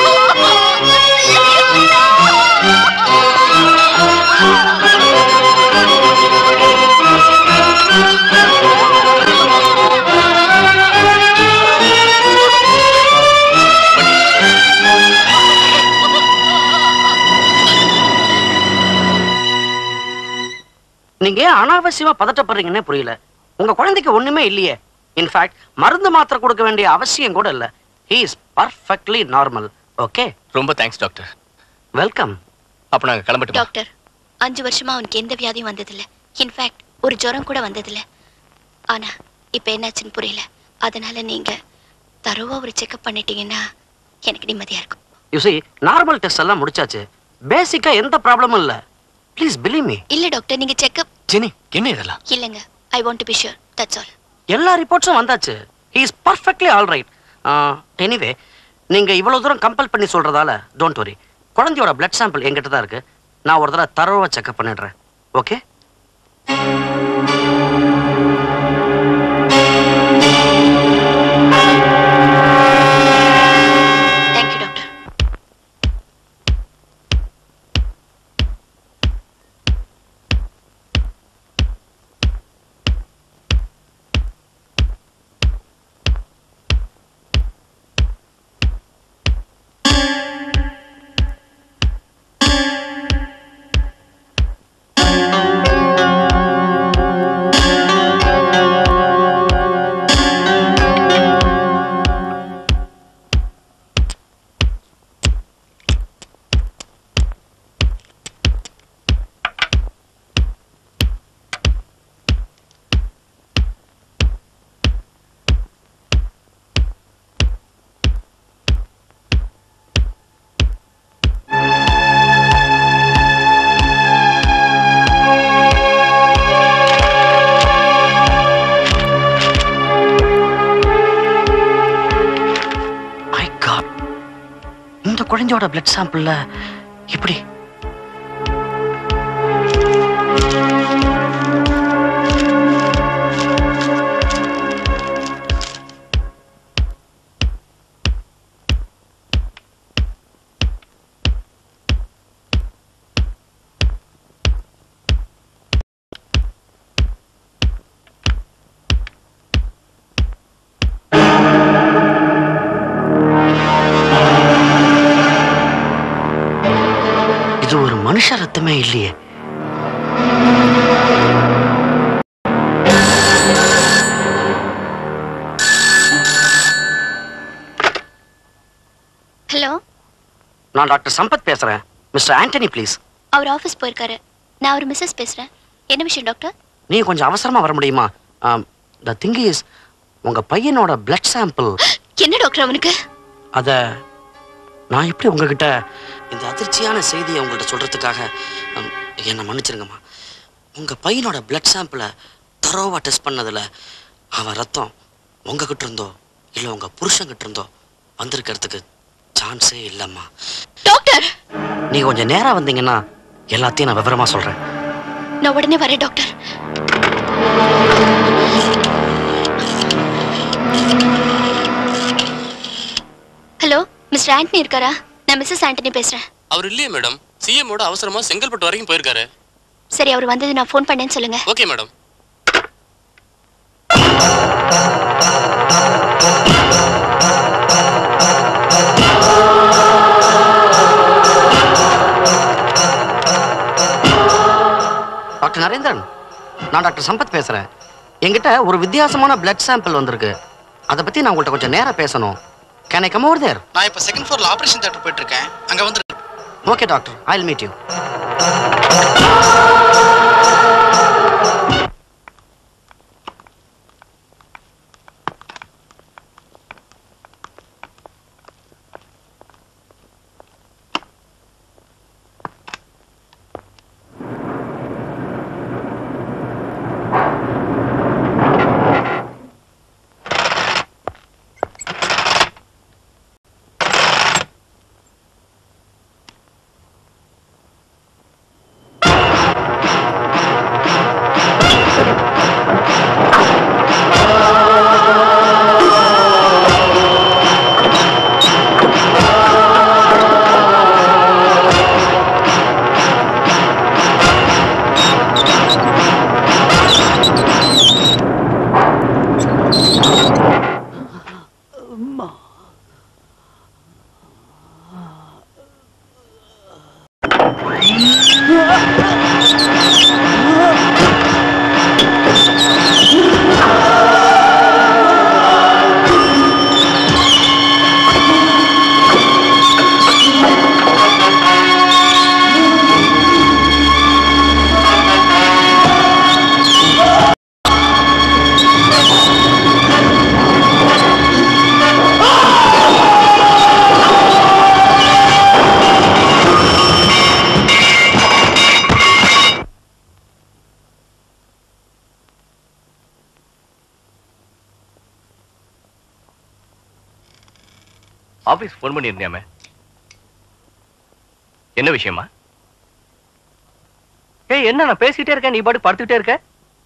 நீங்க ஏன் அனாவசியமா பதட்டப்படுறீங்கன்னே புரியல உங்க குழந்தைக்கு ஒண்ணுமே இல்லையே இன்ஃபேக்ட் மருந்து மாத்திரை கொடுக்க வேண்டிய அவசியம் கூட இல்ல he is perfectly normal okay ரொம்ப தேங்க்ஸ் டாக்டர் வெல்கம் அப்ப நாங்க கிளம்பட்டுமா டாக்டர் அஞ்சு வருஷமா அவனுக்கு எந்த வியாதியும் வந்ததில்ல இன்ஃபேக்ட் ஒரு ஜுரம் கூட வந்ததில்ல ஆனா இப்ப என்னாச்சுன்னு புரியல அதனால நீங்க தரோவா ஒரு செக்அப் பண்ணிட்டீங்கன்னா எனக்கு நிம்மதியா இருக்கும் யூ see நார்மல் டெஸ்ட் எல்லாம் முடிச்சாச்சு பேசிக்கா எந்த ப்ராப்ளமும் இல்ல ப்ளீஸ் பிலீவ் மீ இல்ல டாக்டர் நீங்க செக்அப் ஜெனி என்ன இதெல்லாம் இல்லங்க I want to be sure that's all எல்லா ரிப்போர்ட்ஸும் வந்தாச்சு he is perfectly all right anyway நீங்க இவ்வளவு தூரம் கம்பல் பண்ணி சொல்றதால டோன்ட் வரி குழந்தையோட பிளட் சாம்பிள் என்கிட்ட தான் இருக்கு நான் ஒரு தடவை தரவா செக்அப் பண்ணிடுறேன் ஓகே தேங்க்யூ டாக்டர் ஆ குழந்தையோட பிளட் சாம்பிள்ல இப்படி இது ஒரு மனுஷ ரத்தமே இல்லையே ஹலோ நான் டாக்டர் சம்பத் பேசுறேன் மிஸ்டர் ஆண்டனி ப்ளீஸ் அவர் ஆபீஸ் போயிருக்காரு நான் அவர் மிஸ்ஸஸ் பேசுறேன் என்ன விஷயம் டாக்டர் நீ கொஞ்சம் அவசரமா வர முடியுமா த திங் இஸ் உங்க பையனோட பிளட் சாம்பிள் என்ன டாக்டர் அவனுக்கு அத நான் எப்படி உங்ககிட்ட இந்த அதிர்ச்சியான செய்தியை உங்கள்கிட்ட சொல்றதுக்காக um, என்னை மன்னிச்சிருங்கம்மா உங்க பையனோட பிளட் சாம்பிளை தரோவா டெஸ்ட் பண்ணதுல அவன் ரத்தம் உங்ககிட்ட இருந்தோ இல்ல உங்க புருஷன்கிட்ட இருந்தோ வந்திருக்கிறதுக்கு சான்ஸே இல்லம்மா டாக்டர் நீங்க கொஞ்சம் நேரா வந்தீங்கன்னா எல்லாத்தையும் நான் விவரமா சொல்றேன் நான் உடனே வரேன் டாக்டர் ஹலோ மிஸ்டர் ஆண்டனி இருக்காரா நான் மிஸ்ஸஸ் ஆண்டனி பேசுறேன் அவர் இல்லையே மேடம் சிஎம்மோட அவசரமா செங்கல்பட்டு வரைக்கும் போயிருக்காரு சரி அவர் வந்தது நான் ஃபோன் பண்ணேன்னு சொல்லுங்க ஓகே மேடம் டாக்டர் நரேந்திரன் நான் டாக்டர் சம்பத் பேசுறேன் என்கிட்ட ஒரு வித்தியாசமான பிளட் சாம்பிள் வந்திருக்கு அதை பத்தி நான் உங்கள்கிட்ட கொஞ்சம் நேரா பேசணும் can I come over there நான் இப்போ செகண்ட் ஃப்ளோர்ல ஆபரேஷன் தேட்டர் போயிட்டு இருக்கேன் அங்க வந்து okay doctor I will meet you office phone பண்ணியிருந்தியாமே என்ன விஷயமா ஏய் என்ன நான் பேசிட்டே இருக்கேன் நீ பாட்டு படுத்துக்கிட்டே இருக்க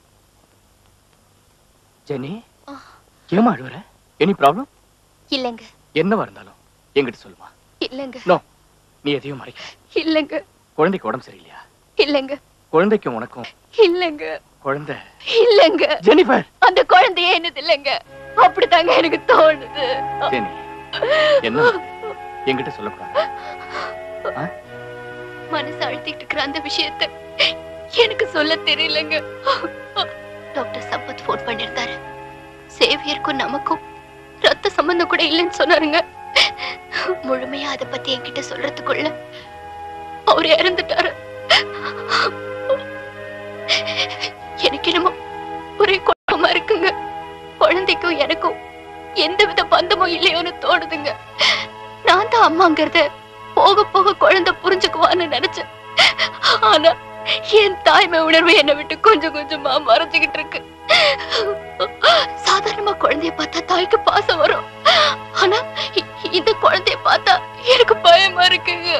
ஜெனி ஏமா அழுவுற எனி ப்ராப்ளம் இல்லைங்க என்னவா இருந்தாலும் என்கிட்ட சொல்லுமா இல்லைங்க நோ நீ எதையும் மறைக்க இல்லைங்க குழந்தைக்கு உடம்பு சரியில்லையா இல்லைங்க குழந்தைக்கும் உனக்கும் இல்லைங்க குழந்தை இல்லைங்க ஜெனிஃபர் அந்த குழந்தையே என்னது இல்லைங்க அப்படித்தாங்க எனக்கு தோணுது ஜெனி என்ன என்கிட்ட சொல்லக்கூடாது ஆ? மனசு அழுத்திட்டு இருக்கிற அந்த விஷயத்த எனக்கு சொல்ல தெரியலங்க டாக்டர் சம்பத் ஃபோன் பண்ணிருந்தாரு சேவியருக்கும் நமக்கும் ரத்த சம்பந்தம் கூட இல்லைன்னு சொன்னாருங்க முழுமையா அதை பத்தி என்கிட்ட சொல்றதுக்குள்ள அவர் இறந்துட்டாரு எனக்கு என்னமோ ஒரே குழப்பமா இருக்குங்க குழந்தைக்கும் எனக்கும் எந்தவித பந்தமும் இல்லையோன்னு தோணுதுங்க நான் தான் அம்மாங்கிறத போக போக குழந்தை புரிஞ்சுக்குவான்னு நினைச்சேன் ஆனா என் தாய்மை உணர்வு என்னை விட்டு கொஞ்சம் கொஞ்சமா மறைஞ்சுகிட்டு இருக்கு சாதாரணமா குழந்தைய பார்த்தா தாய்க்கு பாசம் வரும் ஆனா இ- இந்த குழந்தைய பார்த்தா எனக்கு பயமா இருக்குங்க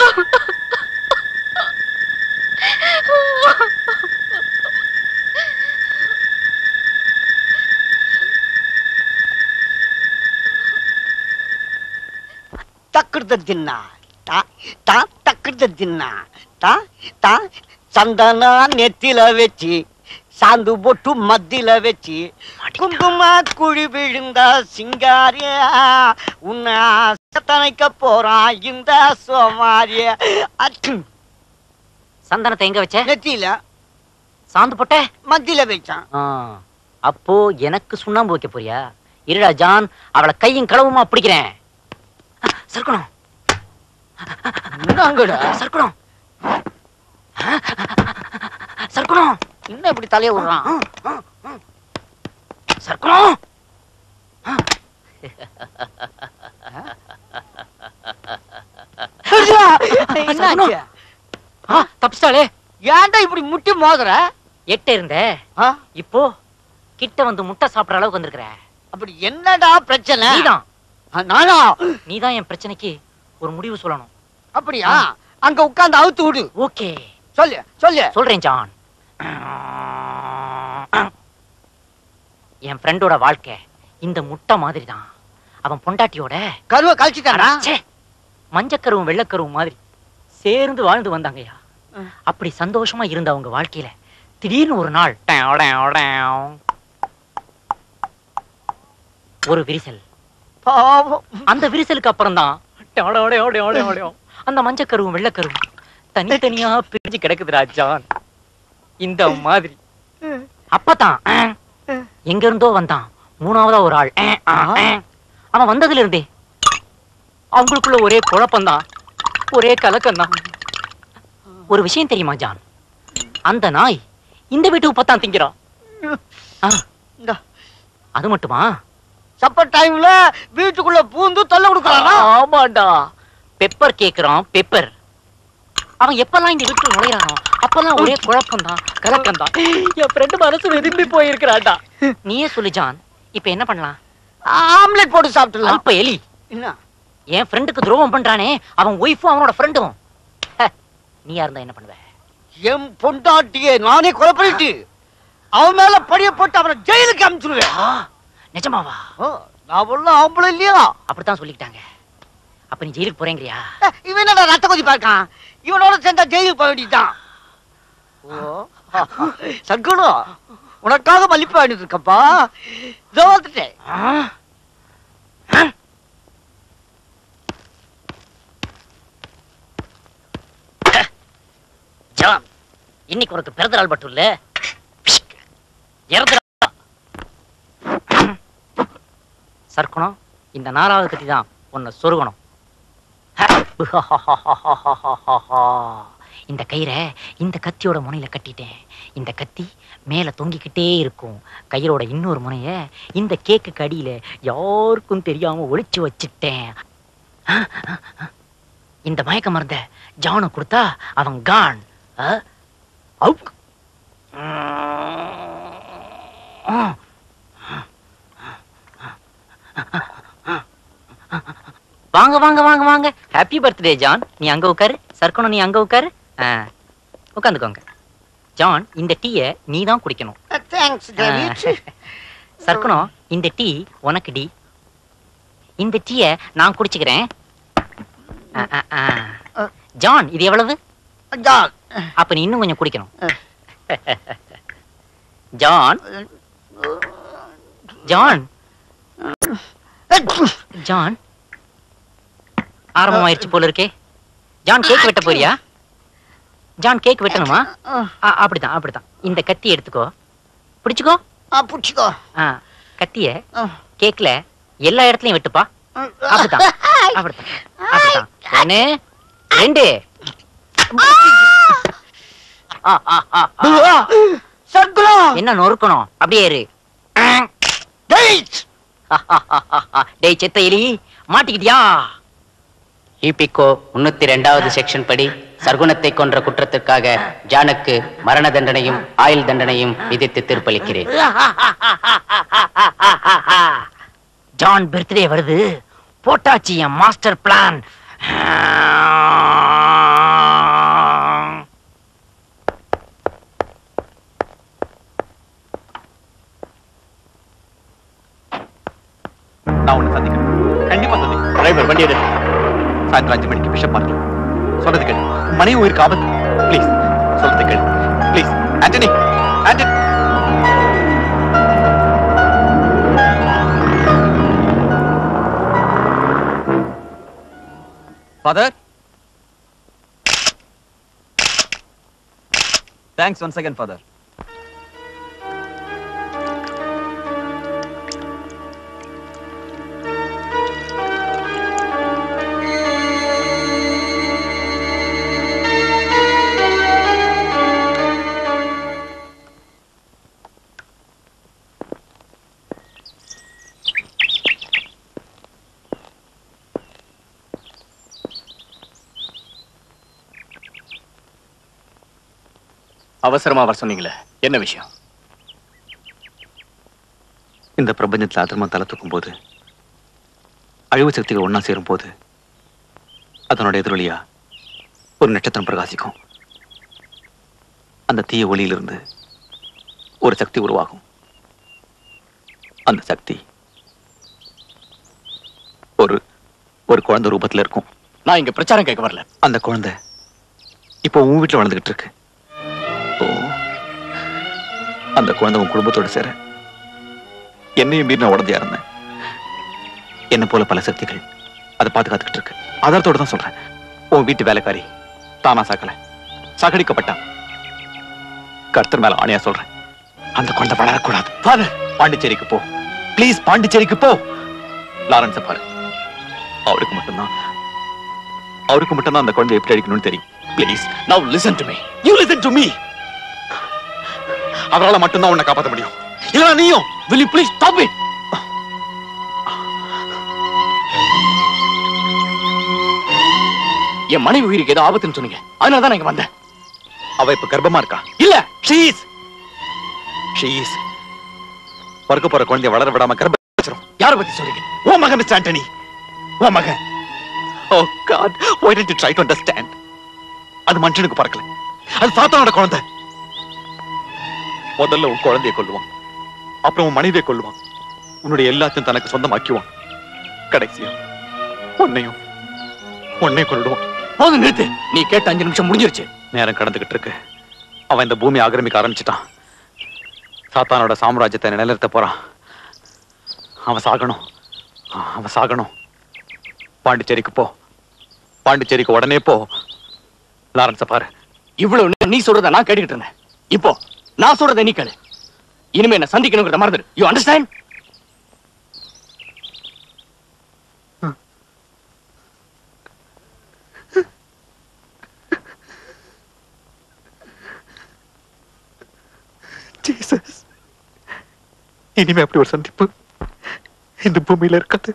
தக்கிருத தின்னா தா தா தக்கிருத தின்னா தா தா சந்தனா நெத்தில வச்சு சாந்து பொட்டு மத்தில வச்சு குங்கும குழி விழுந்தா சிங்காரியா உன்னை தனைக்க போறான் இந்த சோமாரிய சந்தனத்தை எங்க வச்ச நெத்தியில சாந்து போட்ட மத்தியில வச்சான் ஆ, அப்போ எனக்கு சுண்ணாம்பு வைக்க போறியா இருடா ஜான் அவளை கையும் களவுமா பிடிக்கிறேன் சர்க்கணும் சர்க்கணும் சர்க்கணும் என்ன இப்படி தலைய விடுறான் சர்க்கணும் என்னாச்சு ஆ, தப்பிச்சிட்டாளே ஏன்டா இப்படி முட்டி மோதுற எட்ட இருந்த இப்போ கிட்ட வந்து முட்டை சாப்பிடுற அளவுக்கு வந்திருக்கிற அப்படி என்னடா பிரச்சனை நீதான் நானா நீதான் என் பிரச்சனைக்கு ஒரு முடிவு சொல்லணும் அப்படியா அங்க உட்கார்ந்து அவுத்து விடு ஓகே சொல்லு சொல்லு சொல்றேன் ஜான் என் ஃப்ரெண்டோட வாழ்க்கை இந்த முட்டை மாதிரி தான் அவன் பொண்டாட்டியோட கருவை கழிச்சுட்டானா ச்சே, மஞ்சக்கருவும் வெள்ளக்கருவும் மாதிரி சேர்ந்து வாழ்ந்து வந்தாங்கய்யா அப்படி சந்தோஷமா இருந்த அவங்க வாழ்க்கையில திடீர்னு ஒரு நாள் டேவ் டேவ் டேவ். ஒரு விரிசல் பாவம் அந்த விரிசலுக்கு அப்புறம் தான் அந்த மஞ்சக்கருவும் வெள்ளக்கருவும் தனித்தனியா பிரிஞ்சு கிடக்குது ராஜான் இந்த மாதிரி அப்பதான் அஹ், எங்க இருந்தோ வந்தான் மூணாவதா ஒரு ஆள் அஹ், அஹ், அஹ். அவன் வந்ததுல இருந்தே அவங்களுக்குள்ள ஒரே குழப்பம்தான் ஒரே கலக்கம்தான் ஒரு விஷயம் தெரியுமா ஜான் அந்த நாய் இந்த வீட்டுக்கு பத்தான் திங்கிறான் ஆ, இந்தா. அது மட்டுமா சப்பர் டைம்ல வீட்டுக்குள்ள பூந்து தொல்லை கொடுக்கறானா ஆமாடா பெப்பர் கேக்குறான் பெப்பர் அவன் எப்பெல்லாம் இந்த வீட்டுல நுழையிறானோ அப்பெல்லாம் ஒரே குழப்பம் தான் கலக்கம் தான் என் ஃப்ரெண்டு மனசு விரும்பி போயிருக்கிறாடா நீயே சொல்லு ஜான் இப்ப என்ன பண்ணலாம் ஆம்லெட் போட்டு சாப்பிட்டுலாம் அல்ப எலி என்ன என் ஃப்ரெண்டுக்கு துரோகம் பண்றானே அவன் ஒய்ஃபும் அவனோட ஃப்ரெண்டும் நீ யாருந்தா என்ன பண்ணுவ என் பொண்டாட்டியை நானே கொலை பண்ணிட்டு அவன் மேல படிய போட்டு அவனை ஜெயிலுக்கு அனுப்பிச்சிருவேன் நிஜமாவா ஓ, நான் உள்ள ஆம்பளை இல்லையா அப்படித்தான் சொல்லிக்கிட்டாங்க அப்ப நீ ஜெயிலுக்கு போறேங்கிறியா அஹ், இவன் என்ன ரத்த கொதி பார்க்கான் இவனோட சேர்ந்தா ஜெயிலுக்கு போக வேண்டியதுதான் ஓ சங்குடு உனக்காக மல்லிப்பூ வாங்கிட்டு இருக்கப்பா இதோ வந்துட்டேன் ஜான் இன்னைக்கு உனக்கு பிறந்த நாள் மட்டும் இல்ல இறந்த நாள். சர்க்கணும் இந்த நாலாவது கத்தி தான் உன்னை சொருகணும் இந்த கயிறை இந்த கத்தியோட முனையில கட்டிட்டேன் இந்த கத்தி மேல தொங்கிக்கிட்டே இருக்கும் கயிறோட இன்னொரு முனைய இந்த கேக்குக்கு அடியில யாருக்கும் தெரியாம ஒளிச்சு வச்சிட்டேன் இந்த மயக்க மருந்த ஜானு கொடுத்தா அவன் கான் ஆ? அவுக். வாங்க வாங்க வாங்க வாங்க ஹாப்பி பர்த்டே ஜான் நீ அங்க உட்காரு சர்க்கணும் நீ அங்க உட்காரு ஆ, உட்காந்துக்கோங்க ஜான் இந்த டீயை நீ தான் குடிக்கணும் தேங்க்ஸ் டேவிட் சர்க்கணும் இந்த டீ உனக்கு டி இந்த டீயை நான் குடிச்சுக்கிறேன் ஆ, ஆ, ஆ. ஜான் இது எவ்வளவு ஜான் அப்ப நீ இன்னும் கொஞ்சம் குடிக்கணும் ஜான் ஜான் ஜான் ஆரம்பமாயிருச்சு போல இருக்கே ஜான் கேக் வெட்ட போறியா ஜான் கேக் வெட்டணுமா ஆ, அப்படிதான் அப்படிதான் இந்த கத்தி எடுத்துக்கோ பிடிச்சுக்கோ ஆ புடிச்சுக்கோ ஆ, கத்திய கேக்ல எல்லா இடத்துலயும் வெட்டுப்பா அப்படிதான் அப்படிதான் அப்படிதான் ஒண்ணு ரெண்டு ஆ, ஆ, ஆ, ஆ. சர்க்குலம் என்ன நொறுக்கணும் அப்படியே இரு டேய் செத்த எலி மாட்டிக்கிட்டியா இபிகோ முன்னூத்தி ரெண்டாவது செக்ஷன் படி சர்க்குணத்தை கொன்ற குற்றத்திற்காக ஜானுக்கு மரண தண்டனையும் ஆயுள் தண்டனையும் விதித்து தீர்ப்பளிக்கிறேன் ஜான் பர்த்டே வருது போட்டாச்சு என் மாஸ்டர் பிளான் நான் உன்னை சந்திக்கிறேன் கண்டிப்பா சந்திக்கிறேன் டிரைவர் வண்டி எடு சாயந்தரம் அஞ்சு மணிக்கு பிஷப் பார்க்கல சொல்றது கேளு உன் மனைவி உயிருக்கு ஆபத்து ப்ளீஸ் சொல்றது கேளு please Antony Antony father thanks once again father அவசரமா வர சொன்னீங்களே என்ன விஷயம் இந்த பிரபஞ்சத்துல அதர்மம் தலை தூக்கும் போது அழிவு சக்திகள் ஒண்ணா சேரும் போது அதனோட எதிரொலியா ஒரு நட்சத்திரம் பிரகாசிக்கும் அந்த தீய ஒளியிலிருந்து ஒரு சக்தி உருவாகும் அந்த சக்தி ஒரு ஒரு குழந்தை ரூபத்துல இருக்கும் நான் இங்க பிரச்சாரம் கேட்க வரல அந்த குழந்தை இப்போ உன் வீட்டுல வளர்ந்துகிட்டு இருக்கு ஓ அந்த குழந்தை உன் குடும்பத்தோட சேர என்னையும் மீறி நான் உடந்தையா இருந்தேன் என்ன போல பல சக்திகள் அதை பாதுகாத்துக்கிட்டு இருக்கு ஆதாரத்தோட தான் சொல்றேன் உன் வீட்டு வேலைக்காரி தானா சாக்கல சாகடிக்கப்பட்டான் கர்த்தர் மேல ஆணையா சொல்றேன் அந்த குழந்தை வளரக்கூடாது ஃபாதர் பாண்டிச்சேரிக்கு போ ப்ளீஸ் பாண்டிச்சேரிக்கு போ லாரன்ஸ பாரு அவருக்கு மட்டும்தான் அவருக்கு மட்டும்தான் அந்த குழந்தை எப்படி அடிக்கணும்னு தெரியும் please now listen to me you listen to me அவரால மட்டும்தான் உன்னை காப்பாற்ற முடியும் இல்ல நீயும் will you please stop it என் மனைவி உயிருக்கு ஏதோ ஆபத்துன்னு சொன்னீங்க அதனால தான் நான் இங்க வந்தேன் அவ இப்ப கர்ப்பமா இருக்கா இல்ல ஷீஸ் ஷீஸ் பிறக்க போற குழந்தைய வளர விடாம கர்ப்ப வச்சிரும் யார பத்தி சொல்றீங்க ஓ மகன் மிஸ்டர் ஆண்டனி ஓ மகன் oh God why didn't you try to understand அது மனுஷனுக்கு பறக்கல அது சாத்தானோட குழந்தை முதல்ல உன் குழந்தைய கொல்லுவான் அப்புறம் உன் மனைவியை கொல்லுவான் உன்னுடைய எல்லாத்தையும் தனக்கு சொந்தமாக்குவான் கடைசியா உன்னையும் உன்னையும் கொல்லுவான் போதும் நிறுத்து நீ கேட்ட அஞ்சு நிமிஷம் முடிஞ்சிருச்சு நேரம் கடந்துகிட்டு இருக்கு அவன் இந்த பூமி ஆக்கிரமிக்க ஆரம்பிச்சிட்டான் சாத்தானோட சாம்ராஜ்யத்தை நிலைநிறுத்த போறான் அவன் சாகணும் அவன் சாகணும் பாண்டிச்சேரிக்கு போ பாண்டிச்சேரிக்கு உடனே போ லாரன்ஸ பாரு இவ்வளவு நேரம் நீ சொல்றத நான் கேட்டுக்கிட்டு இருந்தேன் இப்போ நான் சொல்றத நீ கேளு இனிமே என்ன சந்திக்கணுங்கிறத மறந்துடு யூ அண்டர்ஸ்டாண்ட் ஜீசஸ் இனிமே அப்படி ஒரு சந்திப்பு இந்த பூமியில இருக்காது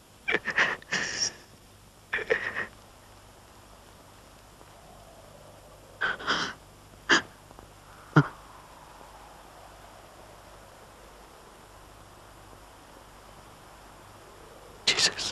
Jesus.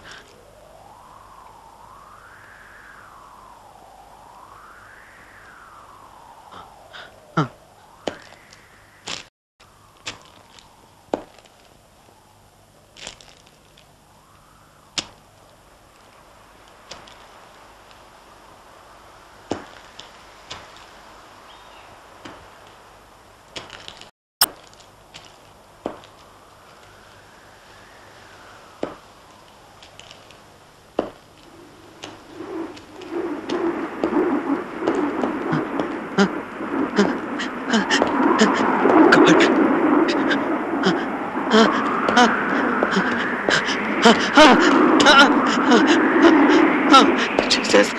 Jesus.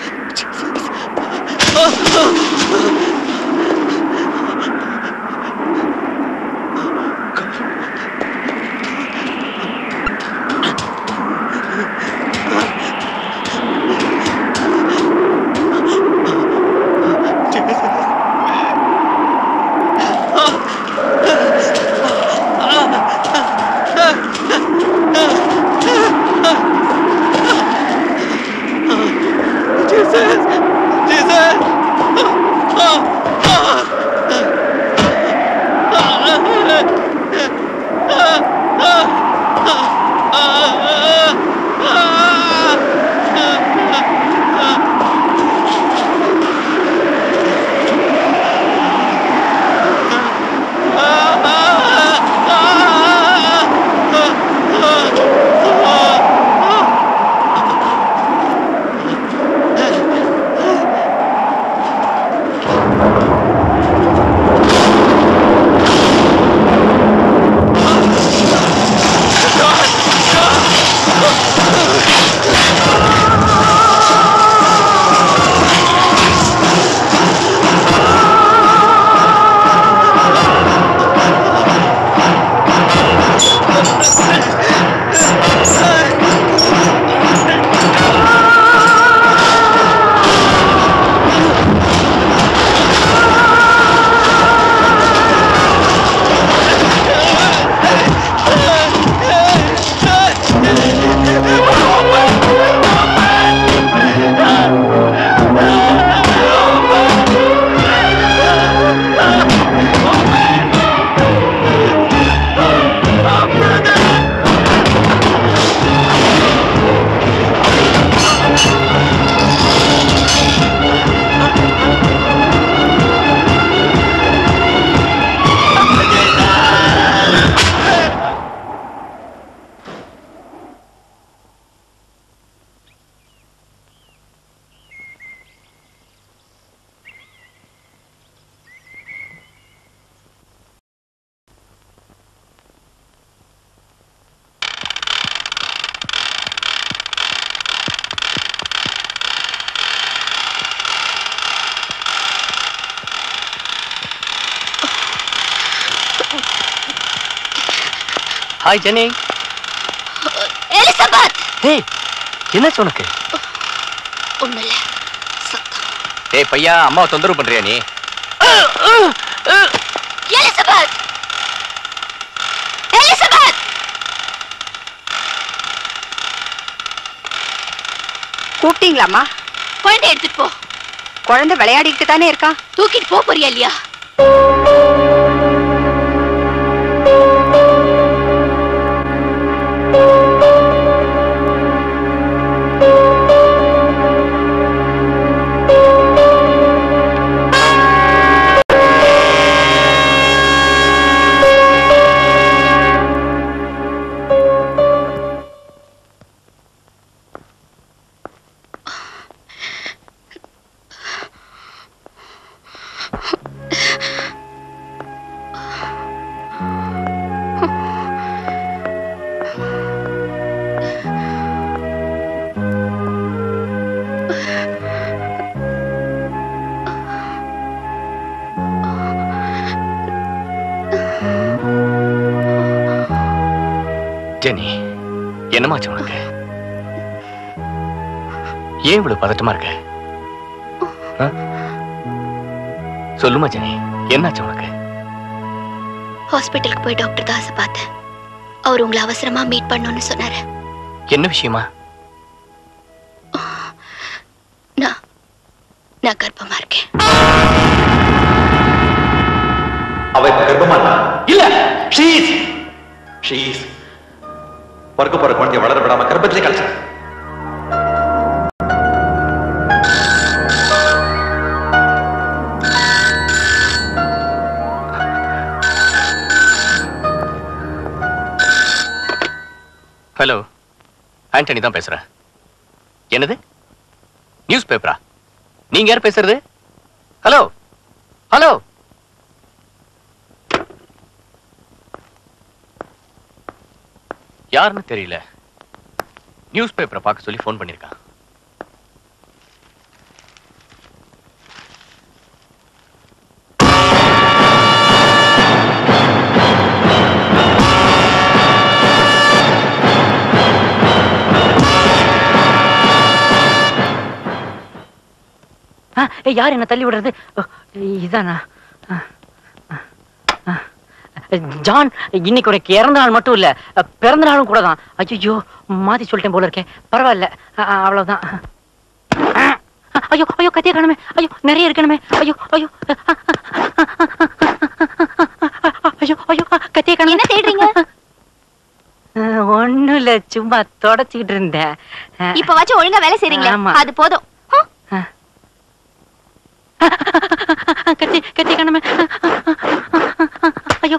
Hi Jenny Elizabeth ஏய் என்னாச்சு உனக்கு ஒண்ணு இல்ல ஏய் பையா அம்மாவை தொந்தரவு பண்றியா நீ எலிசபெத் எலிசபெத் கூப்பிட்டீங்களாம்மா குழந்தை எடுத்துட்டு போ குழந்தை விளையாடிக்கிட்டு தானே இருக்கா தூக்கிட்டு போ போறியா இல்லையா ஜெனி என்னமாச்சு உனக்கு ஏன் இவ்வளவு பதட்டமா இருக்க ஆ? சொல்லுமா ஜெனி என்னாச்சு உனக்கு ஹாஸ்பிட்டலுக்கு போய் டாக்டர் தாஸ பார்த்தேன் அவர் உங்களை அவசரமா மீட் பண்ணணும்னு சொன்னாரு என்ன விஷயமா நான் நான் கர்ப்பமா இருக்கேன் அவ இப்ப கர்ப்பமா இருக்கா? இல்ல ஷீஸ் ஷீஸ் பிறக்க போற குழந்தைய வளர விடாம கர்ப்பத்திலே கழிச்சு ஹலோ ஆண்டனி தான் பேசுறேன் என்னது நியூஸ் பேப்பரா நீங்க யார் பேசுறது ஹலோ ஹலோ யாருன்னு தெரியல நியூஸ் பேப்பரை பார்க்க சொல்லி ஃபோன் பண்ணிருக்கான் ஆ, ஏய், யார் என்ன தள்ளி விடுறது ஓ, இதானா ஆ, ஆ, ஆ. ஜான் இன்னைக்கு உனக்கு இறந்த நாள் மட்டும் இல்ல பிறந்த நாளும் கூட தான் ஐயோ மாத்தி சொல்லிட்டேன் போல இருக்கேன் பரவாயில்ல ஆ, ஆ, அவ்வளவுதான் ஆ, ஐயோ ஐயோ கத்திய காணுமே ஐயோ நிறைய இருக்கணுமே ஐயோ ஐயோ ஐயோ ஐயோ கத்திய காணுமே என்ன தேடுறீங்க ஒண்ணும் இல்ல சும்மா தொடச்சுக்கிட்டு இருந்தேன் இப்ப வச்சு ஒழுங்கா வேலை செய்றீங்களே ஆமா. அது போதும் கத்தி கத்தி காணுமே ஐயோ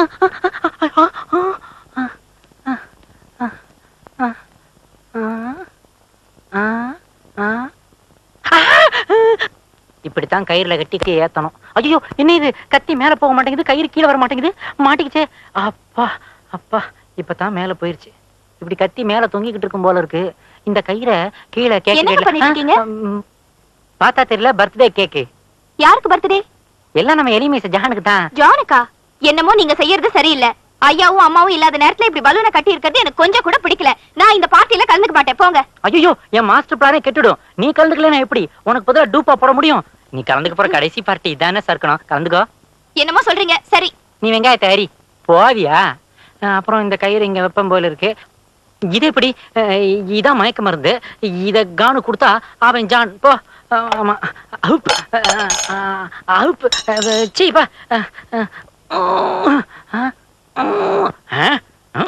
இப்படித்தான் கயிறுல கட்டி கட்டி ஏத்தணும் ஐயோ என்ன இது கத்தி மேல போக மாட்டேங்குது கயிறு கீழே வர மாட்டேங்குது மாட்டிக்கிச்சே அப்பா அப்பா இப்பதான் மேல போயிருச்சு இப்படி கத்தி மேல தொங்கிக்கிட்டு இருக்கும் போல இருக்கு இந்த கயிறை கீழே என்னங்க பண்ணிட்டு இருக்கீங்க? கேக்க பார்த்தா தெரியல பர்த்டே கேக்கு யாருக்கு பர்த்டே எல்லாம் நம்ம எளிமை ஜஹானுக்கு தான் ஜானுக்கா என்னமோ நீங்க செய்யறது சரியில்லை ஐயாவும் அம்மாவும் இல்லாத நேரத்துல இப்படி பலூனை கட்டி இருக்கிறது எனக்கு கொஞ்சம் கூட பிடிக்கல நான் இந்த பார்ட்டில கலந்துக்க மாட்டேன் போங்க ஐயோ என் மாஸ்டர் பிளானே கெட்டுடும் நீ கலந்துக்கலனா எப்படி உனக்கு பதிலா டூப்பா போட முடியும் நீ கலந்துக்க போற கடைசி பார்ட்டி இதானே சர்க்கணும் கலந்துக்கோ என்னமோ சொல்றீங்க சரி நீ வெங்காயத்தை அரி போவியா அஹ் அப்புறம் இந்த கயிறு இங்க வெப்பம் போல இருக்கு இது எப்படி அஹ் இதான் மயக்க மருந்து இத கானு கொடுத்தா அவன் ஜான் போ அஹ் ஆமா அவுப் அஹ் அஹ் அவுப் அஹ் சீப்பா அஹ் அஹ் அஹ் அஹ்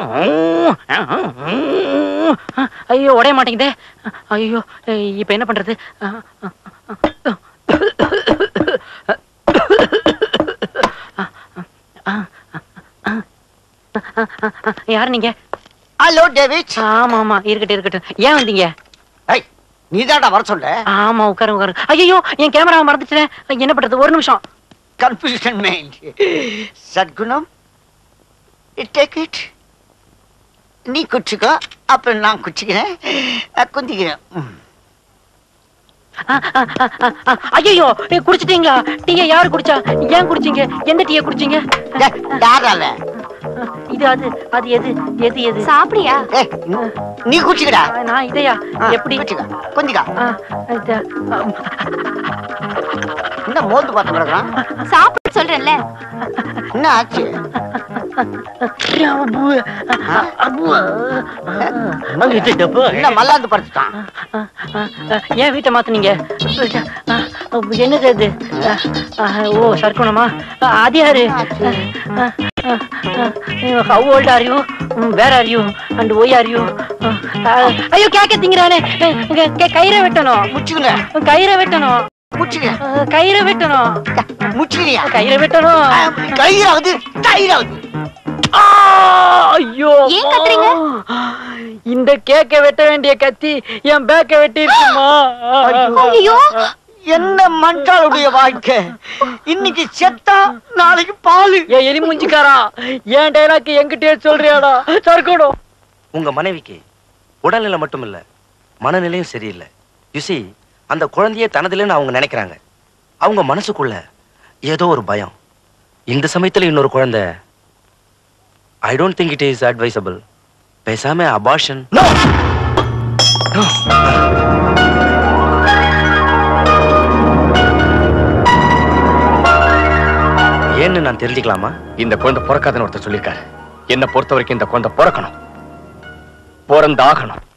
ஐயோ உடைய மாட்டேங்குதே ஐயோ இப்ப என்ன பண்றது யார் நீங்க ஹலோ டேவிட் ஆமா ஆமா இருக்கட்டும் இருக்கட்டும் ஏன் வந்தீங்க நீதான்டா வர சொல்ல ஆமா உட்காரு உட்காரு ஐயோ என் கேமராவை மறந்துட்டேன் என்ன பண்றது ஒரு நிமிஷம் confusion mind Sadgunam take it நீ குச்சிக்கோ அப்புறம் நான் குச்சிக்கிறேன் அஹ், குந்திக்கிறேன் ம். ஐயோ குடிச்சிட்டீங்களா டீயை யாரு குடிச்சா ஏன் குடிச்சீங்க எந்த டீயை குடிச்சீங்க யாரால இது அது அது எது எது எது சாப்பிடியா நீ குடிச்சுக்கடா நான் இதையா எப்படி கொஞ்சிக்கா இது, என்ன மோந்து பார்த்து கிடக்குறான் சாப்பிட சொல்றேன்ல என்ன ஆச்சு என்ன மல்லாந்து படுத்துட்டான் ஏன் வீட்டை மாத்துனீங்க என்னது அது ஓ சர்க்குணமா அது யாரு how old are you where are you and why are you ஐயோ கேக்க திங்கிறானே கயிறை வெட்டணும் முச்சுங்க கயிறை வெட்டணும் முச்சுங்க கயிறை வெட்டணும் முச்சுக்கிறியா கயிறை வெட்டணும் கயிறாவது கயிறாவது ஐயோ ஏன் கத்துறீங்க? இந்த கேக்க வெட்ட வேண்டிய கத்தி என் பேக்க வெட்டி இருக்குமா ஐயோ என்ன மண்டாளுடைய வாழ்க்கை இன்னைக்கு செத்தா நாளைக்கு பாலு ஏ எலி மூஞ்சிக்காரா என் டைலாக் என்கிட்டயே சொல்றியாடா சர்க்கணும் உங்க மனைவிக்கு உடல்நிலை மட்டும் இல்ல மனநிலையும் சரியில்லை யுசி அந்த குழந்தையே தனதில்லைன்னு அவங்க நினைக்கிறாங்க அவங்க மனசுக்குள்ள ஏதோ ஒரு பயம் இந்த சமயத்துல இன்னொரு குழந்தை I don't think it is advisable பேசாம அபார்ஷன் ஏன்னு நான் தெரிஞ்சுக்கலாமா இந்த குழந்தை பிறக்காதுன்னு ஒருத்தர் சொல்லியிருக்காரு என்ன பொறுத்த வரைக்கும் இந்த குழந்தை பிறக்கணும் பிறந்தாகணும்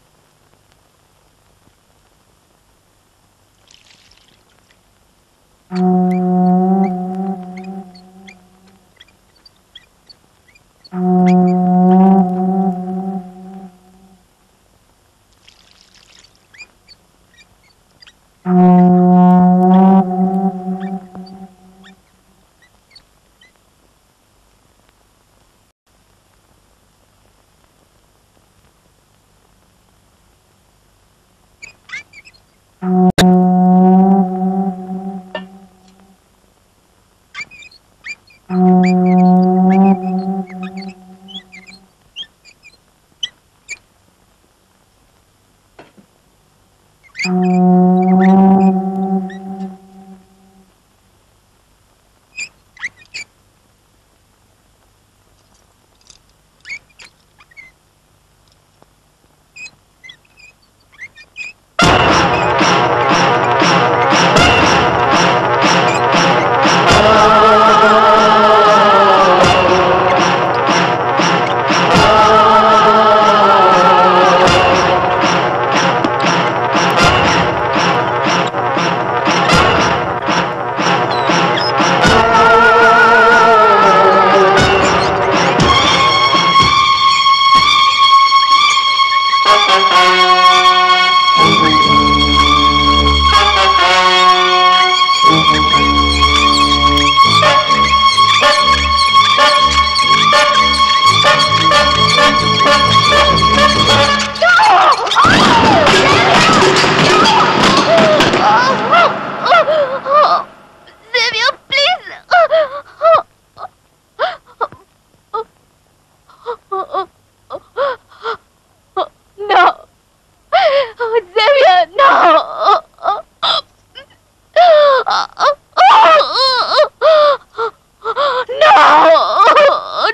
Xavier, please. No. Xavier, no. No.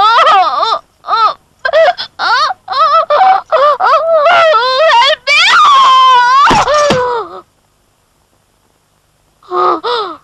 No. Help me.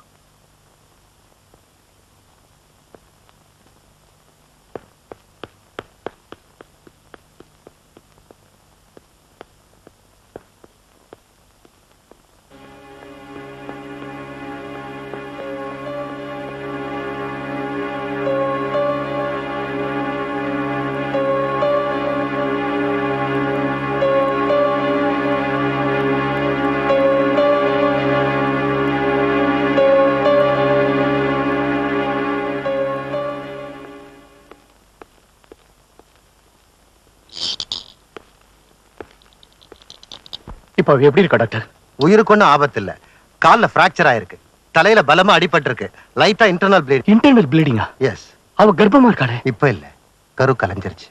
இப்போ அவ எப்படி இருக்கா டாக்டர் உயிருக்கு ஒன்றும் ஆபத்து இல்ல கால்ல பிராக்சர் ஆயிருக்கு தலையில பலமா அடிபட்டிருக்கு லைட்டா இன்டர்னல் ப்ளீட் இன்டர்னல் ப்ளீடிங்கா எஸ் அவ கர்ப்பமா இருக்காளே இப்ப இல்ல கரு கலைஞ்சிருச்சு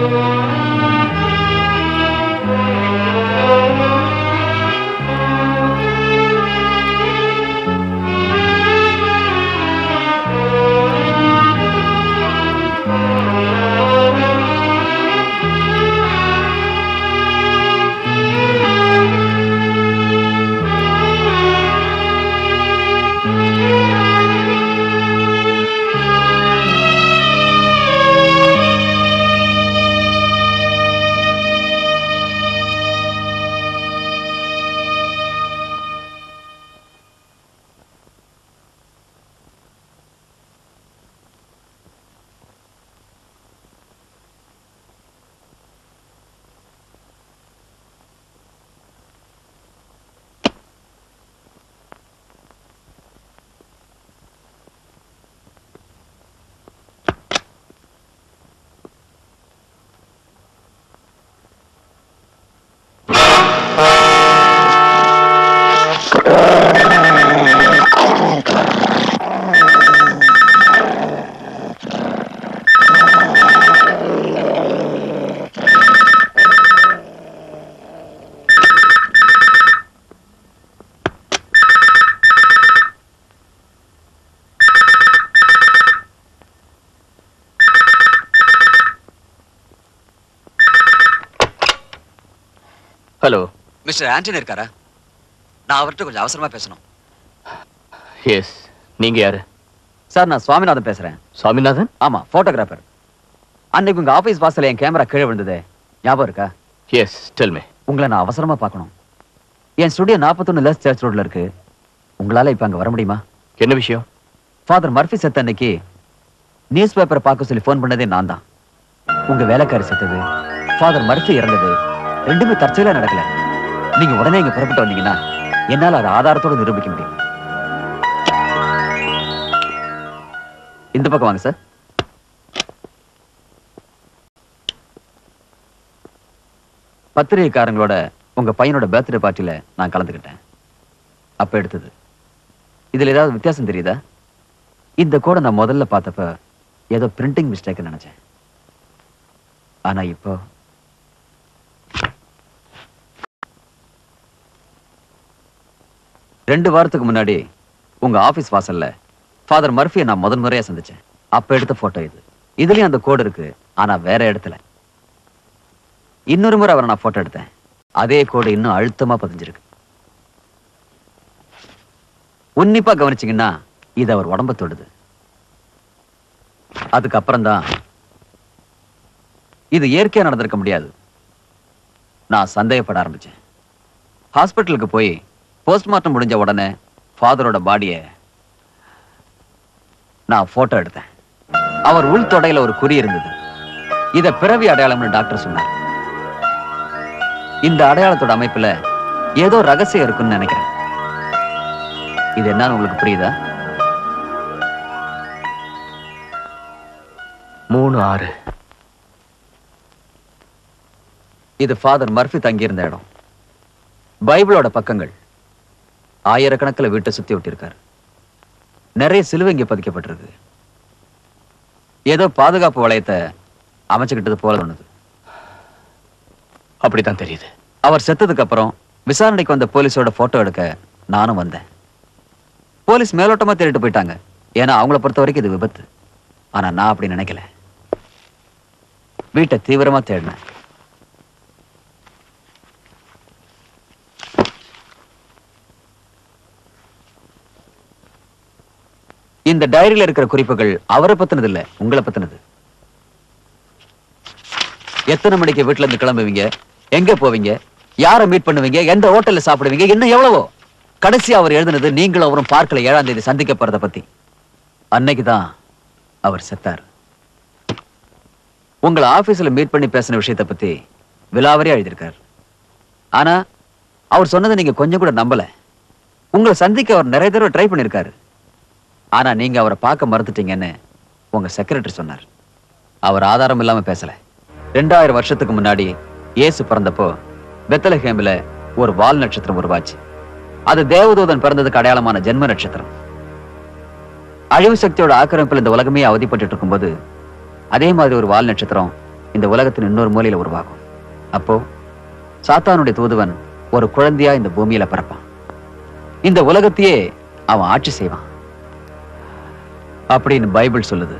ஹலோ மிஸ்டர் ஆண்டனி இருக்காரா நான் அவர்கிட்ட கொஞ்சம் அவசரமா பேசணும் எஸ் நீங்க யாரு சார் நான் சுவாமிநாதன் பேசுறேன் சுவாமிநாதன் ஆமா போட்டோகிராஃபர் அன்னைக்கு உங்க ஆபீஸ் வாசல்ல என் கேமரா கீழே விழுந்ததே ஞாபகம் இருக்கா எஸ் டெல் மீ உங்களை நான் அவசரமா பார்க்கணும் என் ஸ்டுடியோ நாற்பத்தொன்னு லெஸ் சர்ச் ரோட்ல இருக்கு உங்களால இப்ப அங்க வர முடியுமா என்ன விஷயம் ஃபாதர் மர்ஃபி செத்த அன்னைக்கு நியூஸ் பேப்பரை பார்க்க சொல்லி ஃபோன் பண்ணதே நான் தான் உங்க வேலைக்காரி செத்தது ஃபாதர் மர்ஃபி இறந்தது ரெண்டுமே தற்செயலா நடக்கல நீங்க உடனே இங்க புறப்பட்டு வந்தீங்கன்னா என்னால அதை ஆதாரத்தோட நிரூபிக்க முடியும் இந்த பக்கம் வாங்க சார் பத்திரிகைக்காரங்களோட உங்க பையனோட பர்த்டே பார்ட்டியில நான் கலந்துக்கிட்டேன் அப்ப எடுத்தது இதுல ஏதாவது வித்தியாசம் தெரியுதா இந்த கோடை நான் முதல்ல பார்த்தப்ப ஏதோ பிரிண்டிங் மிஸ்டேக் நினைச்சேன் ஆனா இப்போ ரெண்டு வாரத்துக்கு முன்னாடி உங்க ஆபீஸ் வாசல்ல ஃபாதர் மர்ஃபியை நான் முதன் முறையா சந்திச்சேன் அப்ப எடுத்த போட்டோ இது இதுலயும் அந்த கோடு இருக்கு ஆனா வேற இடத்துல இன்னொரு முறை அவரை நான் போட்டோ எடுத்தேன் அதே கோடு இன்னும் அழுத்தமா பதிஞ்சிருக்கு உன்னிப்பா கவனிச்சீங்கன்னா இது அவர் உடம்ப தொடுது அதுக்கப்புறம் தான் இது இயற்கையா நடந்திருக்க முடியாது நான் சந்தேகப்பட ஆரம்பிச்சேன் ஹாஸ்பிட்டலுக்கு போய் போஸ்ட்மார்ட்டம் முடிஞ்ச உடனே ஃபாதரோட பாடிய நான் போட்டோ எடுத்தேன் அவர் உள் தொடையில ஒரு குறி இருந்தது இத பிறவி அடையாளம்னு டாக்டர் சொன்னார் இந்த அடையாளத்தோட அமைப்புல ஏதோ ரகசியம் இருக்குன்னு நினைக்கிறேன் இது என்னன்னு உங்களுக்கு புரியுதா மூணு ஆறு இது ஃபாதர் மர்ஃபி தங்கியிருந்த இடம் பைபிளோட பக்கங்கள் ஆயிரக்கணக்கில் வீட்டை சுத்தி விட்டிருக்காரு நிறைய சிலுவை இங்க பதிக்கப்பட்டிருக்கு ஏதோ பாதுகாப்பு வளையத்தை அமைச்சுக்கிட்டது போல தோணுது அப்படித்தான் தெரியுது அவர் செத்ததுக்கு அப்புறம் விசாரணைக்கு வந்த போலீஸோட போட்டோ எடுக்க நானும் வந்தேன் போலீஸ் மேலோட்டமா தேடிட்டு போயிட்டாங்க ஏன்னா அவங்கள பொறுத்த வரைக்கும் இது விபத்து ஆனா நான் அப்படி நினைக்கல வீட்டை தீவிரமா தேடினேன் இந்த டைரியில இருக்கிற குறிப்புகள் அவரை பத்தினது இல்ல உங்களை பத்தினது எத்தனை மணிக்கு வீட்டுல இருந்து கிளம்புவீங்க எங்க போவீங்க யாரை மீட் பண்ணுவீங்க எந்த ஹோட்டல்ல சாப்பிடுவீங்க இன்னும் எவ்வளவோ கடைசி அவர் எழுதுனது நீங்களும் அவரும் பார்க்கல ஏழாம் தேதி சந்திக்க போறத பத்தி அன்னைக்கு தான் அவர் செத்தார் உங்களை ஆபீஸ்ல மீட் பண்ணி பேசின விஷயத்தை பத்தி விலாவரியா எழுதியிருக்கார் ஆனா அவர் சொன்னதை நீங்க கொஞ்சம் கூட நம்பல உங்களை சந்திக்க அவர் நிறைய தடவை ட்ரை பண்ணிருக்காரு ஆனா நீங்க அவரை பார்க்க மறுத்துட்டீங்கன்னு உங்க செக்ரட்டரி சொன்னார் அவர் ஆதாரம் இல்லாம பேசல ரெண்டாயிரம் வருஷத்துக்கு முன்னாடி இயேசு பிறந்தப்போ பெத்தலஹேம்ல ஒரு வால் நட்சத்திரம் உருவாச்சு அது தேவதூதன் பிறந்ததுக்கு அடையாளமான ஜென்ம நட்சத்திரம் அழிவு சக்தியோட ஆக்கிரமிப்பில் இந்த உலகமே அவதிப்பட்டு இருக்கும்போது அதே மாதிரி ஒரு வால் நட்சத்திரம் இந்த உலகத்தின் இன்னொரு மூலையில உருவாகும் அப்போ சாத்தானுடைய தூதுவன் ஒரு குழந்தையா இந்த பூமியில பிறப்பான் இந்த உலகத்தையே அவன் ஆட்சி செய்வான் அப்படின்னு பைபிள் சொல்லுது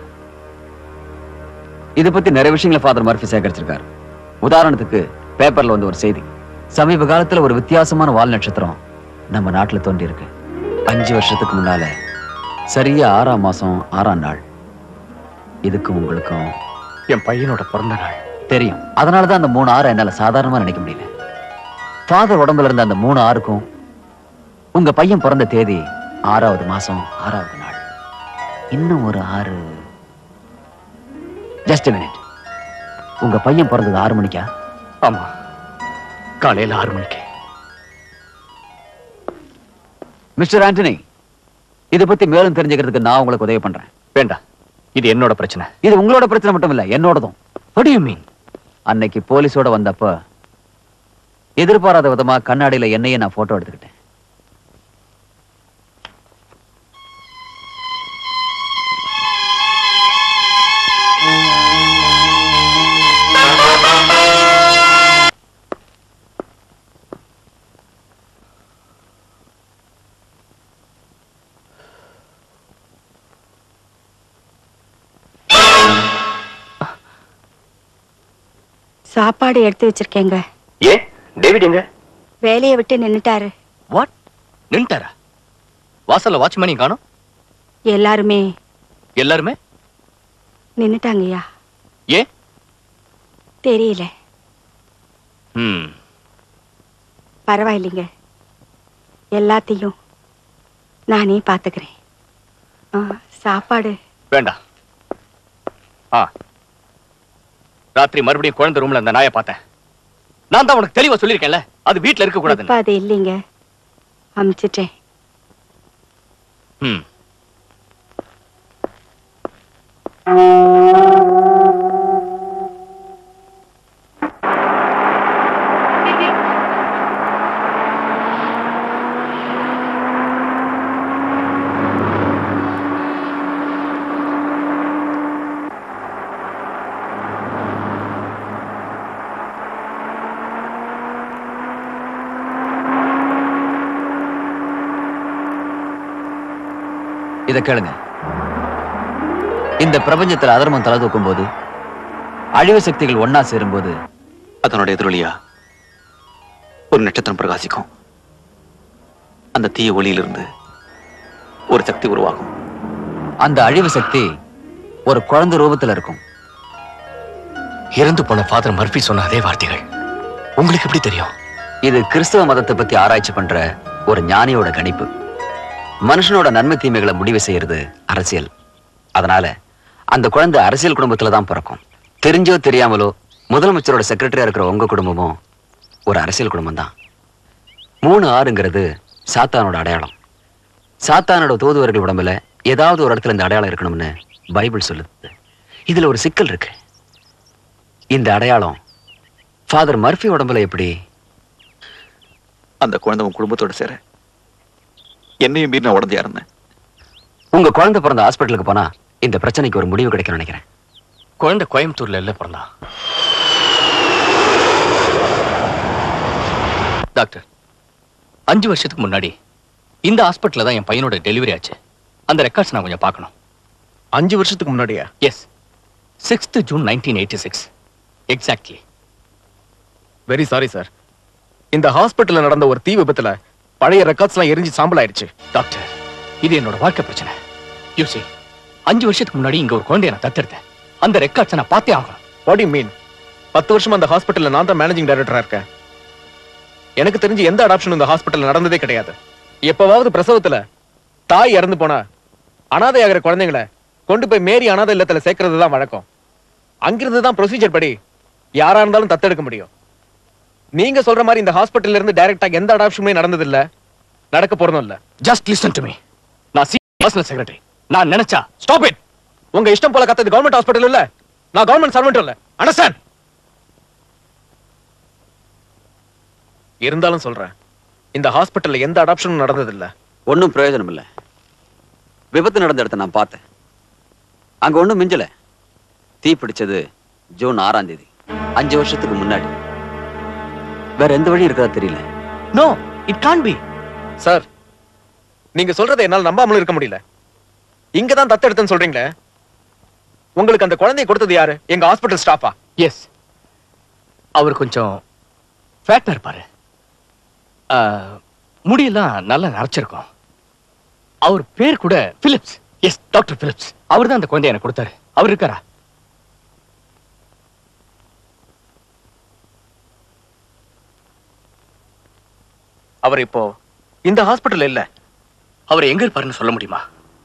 இதை பத்தி நிறைய விஷயங்களை ஃபாதர் மர்ஃபி சேகரிச்சிருக்காரு உதாரணத்துக்கு பேப்பர்ல வந்து ஒரு செய்தி சமீப காலத்துல ஒரு வித்தியாசமான வால் நட்சத்திரம் நம்ம நாட்டுல தோன்றி இருக்கு அஞ்சு வருஷத்துக்கு முன்னால சரியா ஆறாம் மாசம் ஆறாம் நாள் இதுக்கும் உங்களுக்கும் என் பையனோட பிறந்த நாள் தெரியும் அதனாலதான் அந்த மூணு ஆறு என்னால சாதாரணமா நினைக்க முடியல ஃபாதர் உடம்புல இருந்த அந்த மூணு ஆறுக்கும் உங்க பையன் பிறந்த தேதி ஆறாவது மாசம் ஆறாவது நாள் இன்னும் ஒரு ஆறு ஜஸ்ட் மினிட் உங்க பையன் பிறந்தது ஆறு மணிக்கா ஆமா காலையில ஆறு மணிக்கு மிஸ்டர் ஆண்டனி இதை பத்தி மேலும் தெரிஞ்சுக்கிறதுக்கு நான் உங்களுக்கு உதவி பண்றேன் வேண்டாம் இது என்னோட பிரச்சனை இது உங்களோட பிரச்சனை மட்டும் இல்ல என்னோடதும் What do you mean? அன்னைக்கு போலீஸோட வந்தப்ப எதிர்பாராத விதமா கண்ணாடியில என்னையே நான் போட்டோ எடுத்துக்கிட்டேன் சாப்பாடு எடுத்து வச்சிருக்கேங்க ஏ டேவிட் எங்க வேலையை விட்டு நின்னுட்டாரு வாட் நின்ட்டாரா வாசல்ல வாட்ச்மேனி காணோம் எல்லாருமே எல்லாருமே நின்னுட்டாங்கய்யா ஏ தெரியல ம் பரவாயில்லைங்க எல்லாத்தையும் நானே பாத்துக்கிறேன் ஆ, சாப்பாடு வேண்டாம் ஆ ராத்திரி மறுபடியும் குழந்தை ரூம்ல அந்த நாயை பார்த்தேன் நான் தான் உனக்கு தெளிவா சொல்லியிருக்கேன்ல அது வீட்ல இருக்க இப்ப கூடாதுன்னு அது இல்லைங்க அமிச்சிட்டேன் ம் இத கேளுங்க இந்த பிரபஞ்சத்துல அதர்மம் தலை தூக்கும் போது அழிவு சக்திகள் ஒன்னா சேரும்போது அதனோட எதிரொலியா ஒரு நட்சத்திரம் பிரகாசிக்கும் அந்த தீய ஒளியிலிருந்து ஒரு சக்தி உருவாகும் அந்த அழிவு சக்தி ஒரு குழந்தை ரூபத்துல இருக்கும் இறந்து போன ஃபாதர் மர்ஃபி சொன்ன அதே வார்த்தைகள் உங்களுக்கு எப்படி தெரியும் இது கிறிஸ்தவ மதத்தை பத்தி ஆராய்ச்சி பண்ற ஒரு ஞானியோட கணிப்பு மனுஷனோட நன்மை தீமைகளை முடிவு செய்யறது அரசியல் அதனால அந்த குழந்தை அரசியல் குடும்பத்துல தான் பிறக்கும் தெரிஞ்சோ தெரியாமலோ முதலமைச்சரோட செக்ரட்டரியா இருக்கிற உங்க குடும்பமும் ஒரு அரசியல் குடும்பம் தான் மூணு ஆறுங்கிறது சாத்தானோட அடையாளம் சாத்தானோட தூதுவர்கள் உடம்புல ஏதாவது ஒரு இடத்துல இந்த அடையாளம் இருக்கணும்னு பைபிள் சொல்லுது இதுல ஒரு சிக்கல் இருக்கு இந்த அடையாளம் ஃபாதர் மர்ஃபி உடம்புல எப்படி அந்த குழந்தை உன் குடும்பத்தோட சேர என்னையும் மீறி நான் உடந்தையா இருந்தேன் உங்க குழந்தை பிறந்த ஹாஸ்பிட்டலுக்கு போனா இந்த பிரச்சனைக்கு ஒரு முடிவு கிடைக்கும் நினைக்கிறேன் குழந்தை கோயம்புத்தூர்ல இல்ல பிறந்தா டாக்டர் அஞ்சு வருஷத்துக்கு முன்னாடி இந்த ஹாஸ்பிட்டல்ல தான் என் பையனோட டெலிவரி ஆச்சு அந்த ரெக்கார்ட்ஸ் நான் கொஞ்சம் பார்க்கணும் அஞ்சு வருஷத்துக்கு முன்னாடியா yes sixth June nineteen eighty six exactly very sorry sir இந்த ஹாஸ்பிட்டல்ல நடந்த ஒரு தீ விபத்துல பழைய ரெக்கார்ட்ஸ் எல்லாம் எரிஞ்சு சாம்பல் ஆயிடுச்சு டாக்டர் இது என்னோட வாழ்க்கை பிரச்சனை யூசி அஞ்சு வருஷத்துக்கு முன்னாடி இங்க ஒரு குழந்தைய நான் தத்தெடுத்தேன் அந்த ரெக்கார்ட்ஸை நான் பார்த்தே ஆகணும் வாட் யூ மீன் பத்து வருஷமா அந்த ஹாஸ்பிட்டல்ல நான் தான் மேனேஜிங் டைரக்டரா இருக்கேன் எனக்கு தெரிஞ்சு எந்த அடாப்ஷனும் இந்த ஹாஸ்பிட்டல்ல நடந்ததே கிடையாது எப்பவாவது பிரசவத்துல தாய் இறந்து போனா அனாதையாகிற குழந்தைங்களை கொண்டு போய் மேரி அனாதை இல்லத்துல சேர்க்கறது தான் வழக்கம் அங்கிருந்து தான் ப்ரொசீஜர் படி யாரா இருந்தாலும் தத்தெடுக்க முடியும் நீங்க சொல்ற மாதிரி இந்த ஹாஸ்பிட்டல்ல இருந்து டைரக்டா எந்த அடாப்ஷனுமே நடந்தது இல்ல நடக்க போறதும் இல்ல ஜஸ்ட் லிசன் டு மீ நான் சி பர்சனல் செக்ரட்டரி நான் நினைச்சா ஸ்டாப் இட் உங்க இஷ்டம் போல கத்தது கவர்மெண்ட் ஹாஸ்பிட்டல் இல்ல நான் கவர்மெண்ட் சர்வெண்ட் இல்ல அண்டர்ஸ்டாண்ட் இருந்தாலும் சொல்றேன் இந்த ஹாஸ்பிட்டல்ல எந்த அடாப்ஷனும் நடந்தது இல்ல ஒன்றும் பிரயோஜனம் இல்லை விபத்து நடந்த இடத்த நான் பார்த்தேன் அங்க ஒண்ணும் மிஞ்சல தீ பிடிச்சது ஜூன் ஆறாம் தேதி அஞ்சு வருஷத்துக்கு முன்னாடி வேற எந்த வழி இருக்கிறதா தெரியல no it can't be sir நீங்க சொல்றதை என்னால நம்பாமலும் இருக்க முடியல இங்க தான் தத்தெடுத்தேன்னு சொல்றீங்களே உங்களுக்கு அந்த குழந்தையை கொடுத்தது யாரு எங்க ஹாஸ்பிட்டல் ஸ்டாஃபா எஸ் அவர் கொஞ்சம் ஃபேட்டா இருப்பாரு ஆ, முடியெல்லாம் நல்லா நரைச்சிருக்கும் அவர் பேர் கூட பிலிப்ஸ் எஸ் டாக்டர் பிலிப்ஸ் அவர் தான் அந்த குழந்தைய எனக்கு கொடுத்தாரு அவர் இருக்காரா அவர் இப்போ இந்த ஹாஸ்பிட்டல் இல்ல அவர் எங்க இருப்பாருன்னு சொல்ல முடியுமா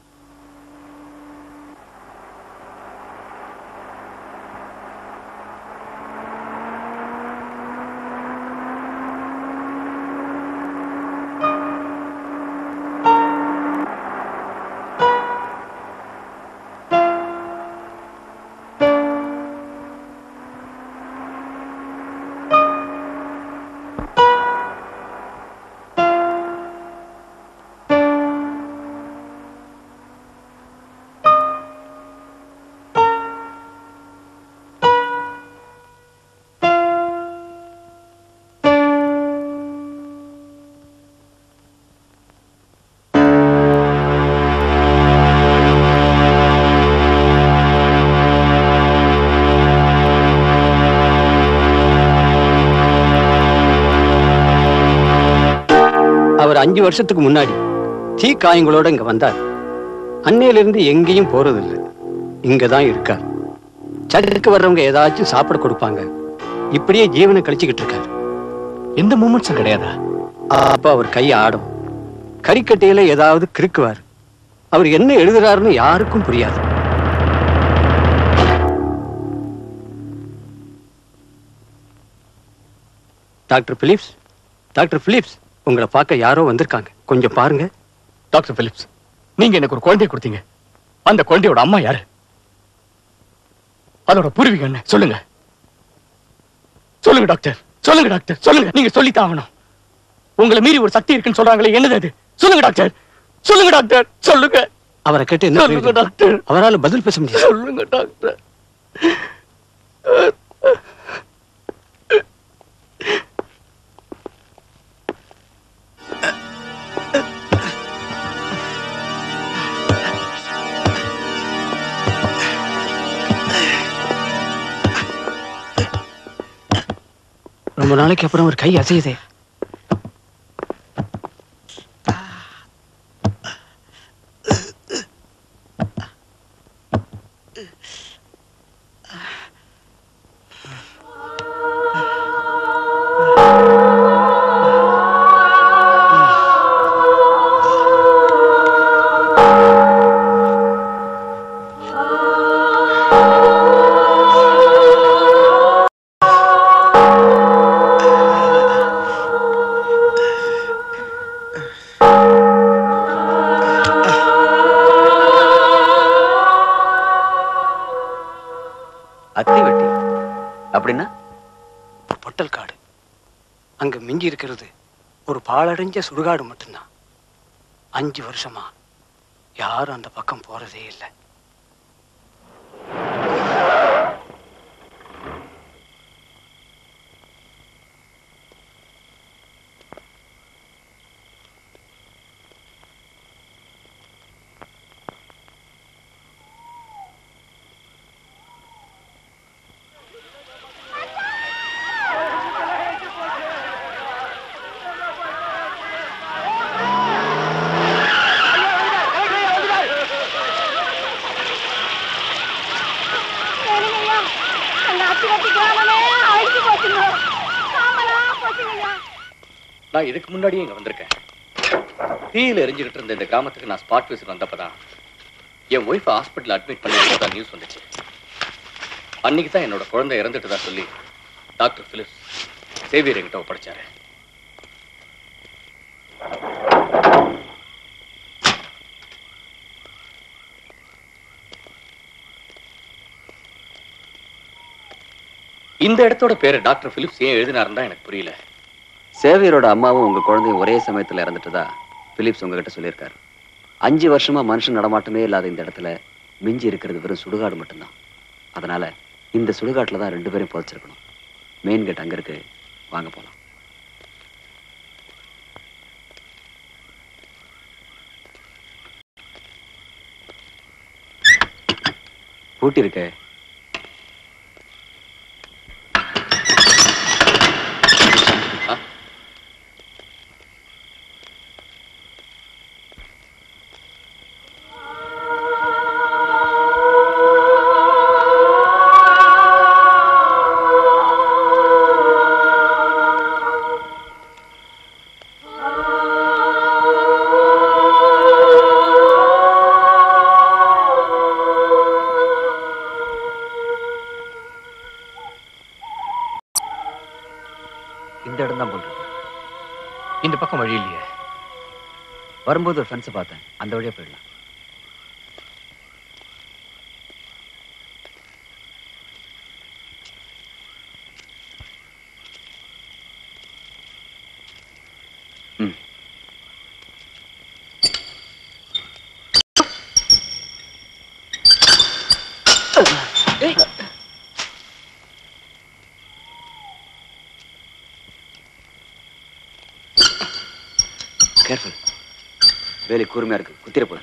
அவர் அஞ்சு வருஷத்துக்கு முன்னாடி தீ காயங்களோட இங்க வந்தார் அன்னையிலிருந்து எங்கேயும் போறதில்லை இங்க தான் இருக்கார் சர்ச்சுக்கு வர்றவங்க ஏதாச்சும் சாப்பிட கொடுப்பாங்க இப்படியே ஜீவனை கழிச்சுக்கிட்டு இருக்காரு எந்த மூமெண்ட்ஸும் கிடையாதா அப்ப அவர் கை ஆடும் கறிக்கட்டையில ஏதாவது கிறுக்குவார் அவர் என்ன எழுதுறாருன்னு யாருக்கும் புரியாது டாக்டர் பிலிப்ஸ் டாக்டர் பிலிப்ஸ் உங்களை பார்க்க யாரோ வந்திருக்காங்க கொஞ்சம் பாருங்க டாக்டர் பிலிப்ஸ் நீங்க எனக்கு ஒரு குழந்தைய கொடுத்தீங்க அந்த குழந்தையோட அம்மா யாரு அதோட பூர்வீகம் என்ன சொல்லுங்க சொல்லுங்க டாக்டர் சொல்லுங்க டாக்டர் சொல்லுங்க நீங்க சொல்லித்தான் ஆகணும் உங்களை மீறி ஒரு சக்தி இருக்குன்னு சொல்றாங்களே என்னது அது சொல்லுங்க டாக்டர் சொல்லுங்க டாக்டர் சொல்லுங்க அவரை கேட்டு என்ன சொல்லுங்க பிரயோஜனம்? டாக்டர் அவரால பதில் பேச முடியாது சொல்லுங்க டாக்டர் ரொம்ப நாளைக்கு அப்புறம் ஒரு கை அசையுதே அத்தி வெட்டி அப்படின்னா ஒரு பொட்டல் காடு அங்க மிஞ்சி இருக்கிறது ஒரு பாழடைஞ்ச சுடுகாடு மட்டும்தான் அஞ்சு வருஷமா யாரும் அந்த பக்கம் போறதே இல்லை நான் இதுக்கு முன்னாடியே இங்க வந்திருக்கேன் தீயில எரிஞ்சுக்கிட்டு இருந்த இந்த கிராமத்துக்கு நான் ஸ்பாட் விசிட் வந்தப்பதான் என் ஒய்ஃப் ஹாஸ்பிட்டல் அட்மிட் பண்ணி நியூஸ் வந்துச்சு அன்னைக்கு தான் என்னோட குழந்தை இறந்துட்டதா சொல்லி டாக்டர் பிலிப்ஸ் சேவியர் என்கிட்ட ஒப்படைச்சாரு இந்த இடத்தோட பேரு டாக்டர் பிலிப்ஸ் ஏன் எழுதினாருன்னு தான் எனக்கு புரியல சேவியரோட அம்மாவும் உங்க குழந்தையும் ஒரே சமயத்துல இறந்துட்டதா பிலிப்ஸ் உங்ககிட்ட சொல்லியிருக்காரு அஞ்சு வருஷமா மனுஷன் நடமாட்டமே இல்லாத இந்த இடத்துல மிஞ்சி இருக்கிறது வெறும் சுடுகாடு மட்டும்தான் அதனால இந்த சுடுகாட்டில் தான் ரெண்டு பேரும் புதைச்சிருக்கணும் மெயின் கேட் அங்கே இருக்கு வாங்க போகலாம் பூட்டி இருக்கு இந்த இடம் தான் போல் இந்த பக்கம் வழி இல்லையே வரும்போது ஒரு ஃப்ரெண்ட்ஸை பார்த்தேன் அந்த வழியா போயிடலாம் கேர்ஃபுல் வேலி கூர்மையா இருக்கு குத்திர போல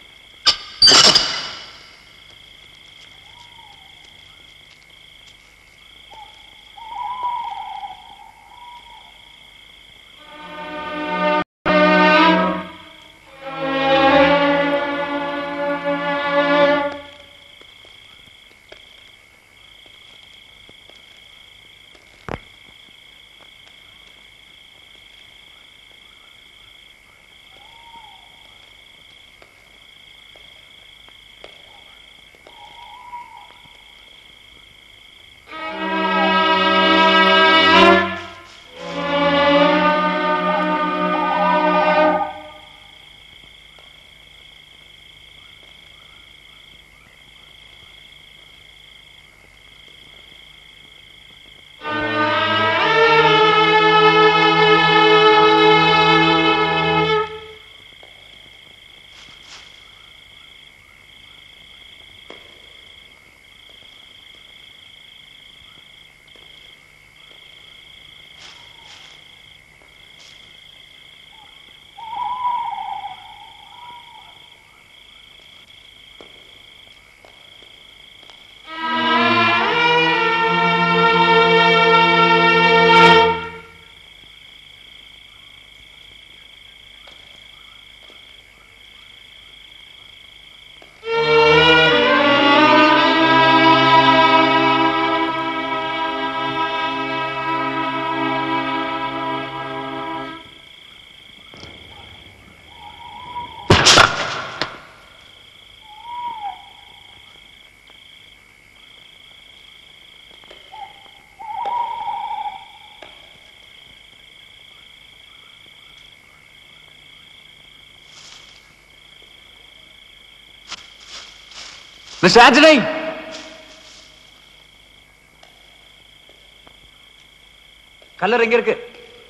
மிஸ்டர் ஆண்டனி கல்லர் எங்க இருக்கு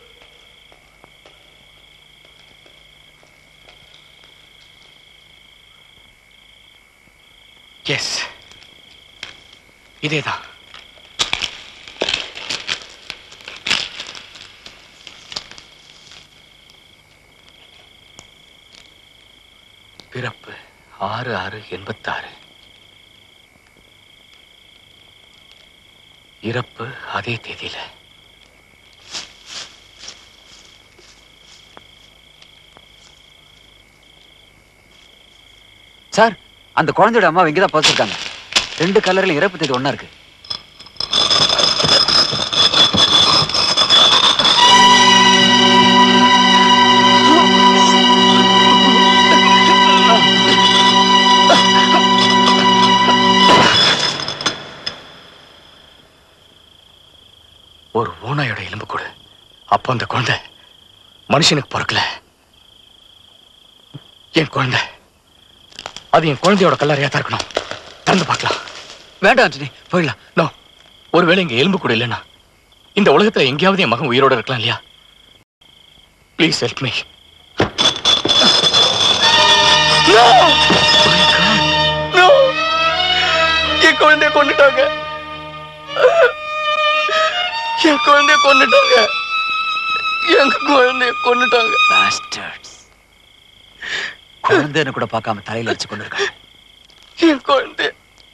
எஸ் இதேதான் பிறப்பு ஆறு ஆறு எண்பத்தாறு இறப்பு அதே தேதியில சார் அந்த குழந்தையோட அம்மா இங்க தான் புதைச்சிருக்காங்க ரெண்டு கலர்ல இறப்பு தேதி ஒண்ணா இருக்கு ஒரு ஓனாயோட எலும்பு கூடு அப்போ அந்த குழந்தை மனுஷனுக்கு பிறக்கல என் குழந்தை அது என் குழந்தையோட கல்லறையா தான் இருக்கணும் திறந்து பார்க்கலாம் வேண்டாம் ஆண்டனி போயிடலாம் நோ ஒருவேளை இங்க எலும்பு கூட இல்லைன்னா இந்த உலகத்துல எங்கேயாவது என் மகன் உயிரோட இருக்கலாம் இல்லையா ப்ளீஸ் ஹெல்ப் மீ என் குழந்தைய கொண்டுட்டாங்க என் குழந்தைய கொன்னுட்டாங்க எங்க குழந்தைய கொன்னுட்டாங்க Bastards. குழந்தைன்னு கூட பார்க்காம தலையில வச்சு கொண்டு இருக்காங்க என் குழந்தைய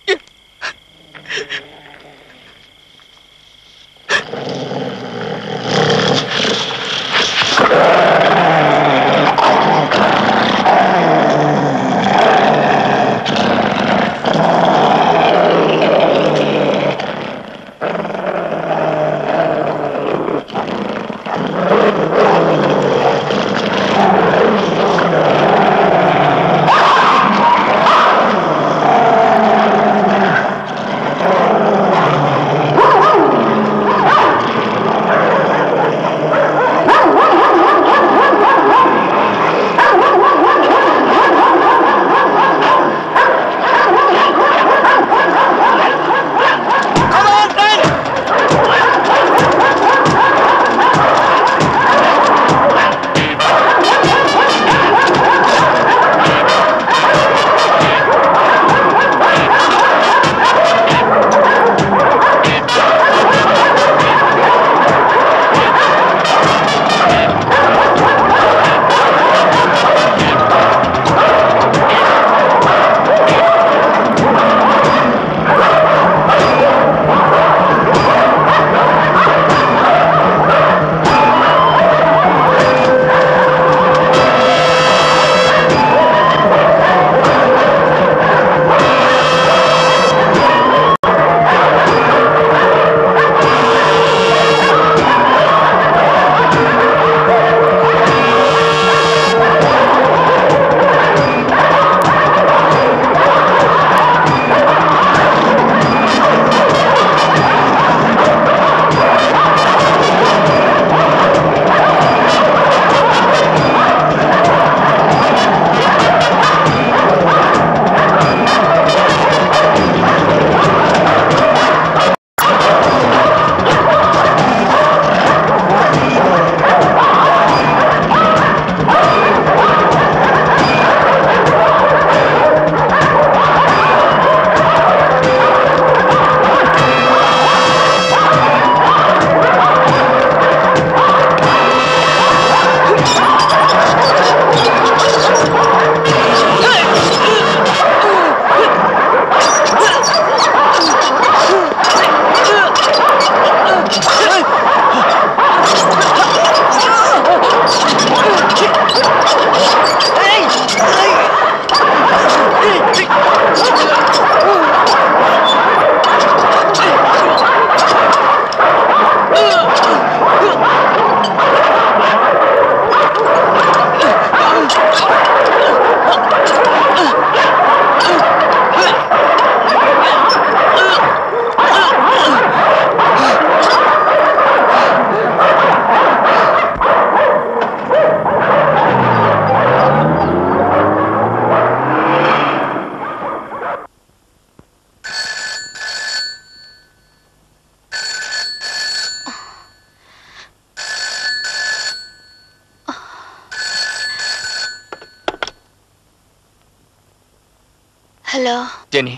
ஹலோ ஜெனி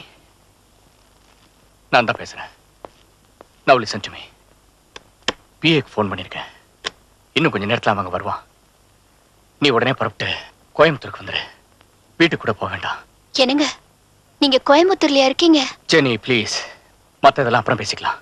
நான் தான் பேசுறேன் நவ் லிசன் டு மீ பிஏக்கு ஃபோன் பண்ணியிருக்கேன் இன்னும் கொஞ்ச நேரத்தில் அவங்க வருவான் நீ உடனே புறப்பட்டு கோயம்புத்தூருக்கு வந்துரு வீட்டுக்கு கூட போக வேண்டாம் என்னங்க நீங்க கோயம்புத்தூர்லயா இருக்கீங்க ஜெனி ப்ளீஸ் மற்றதெல்லாம் அப்புறம் பேசிக்கலாம்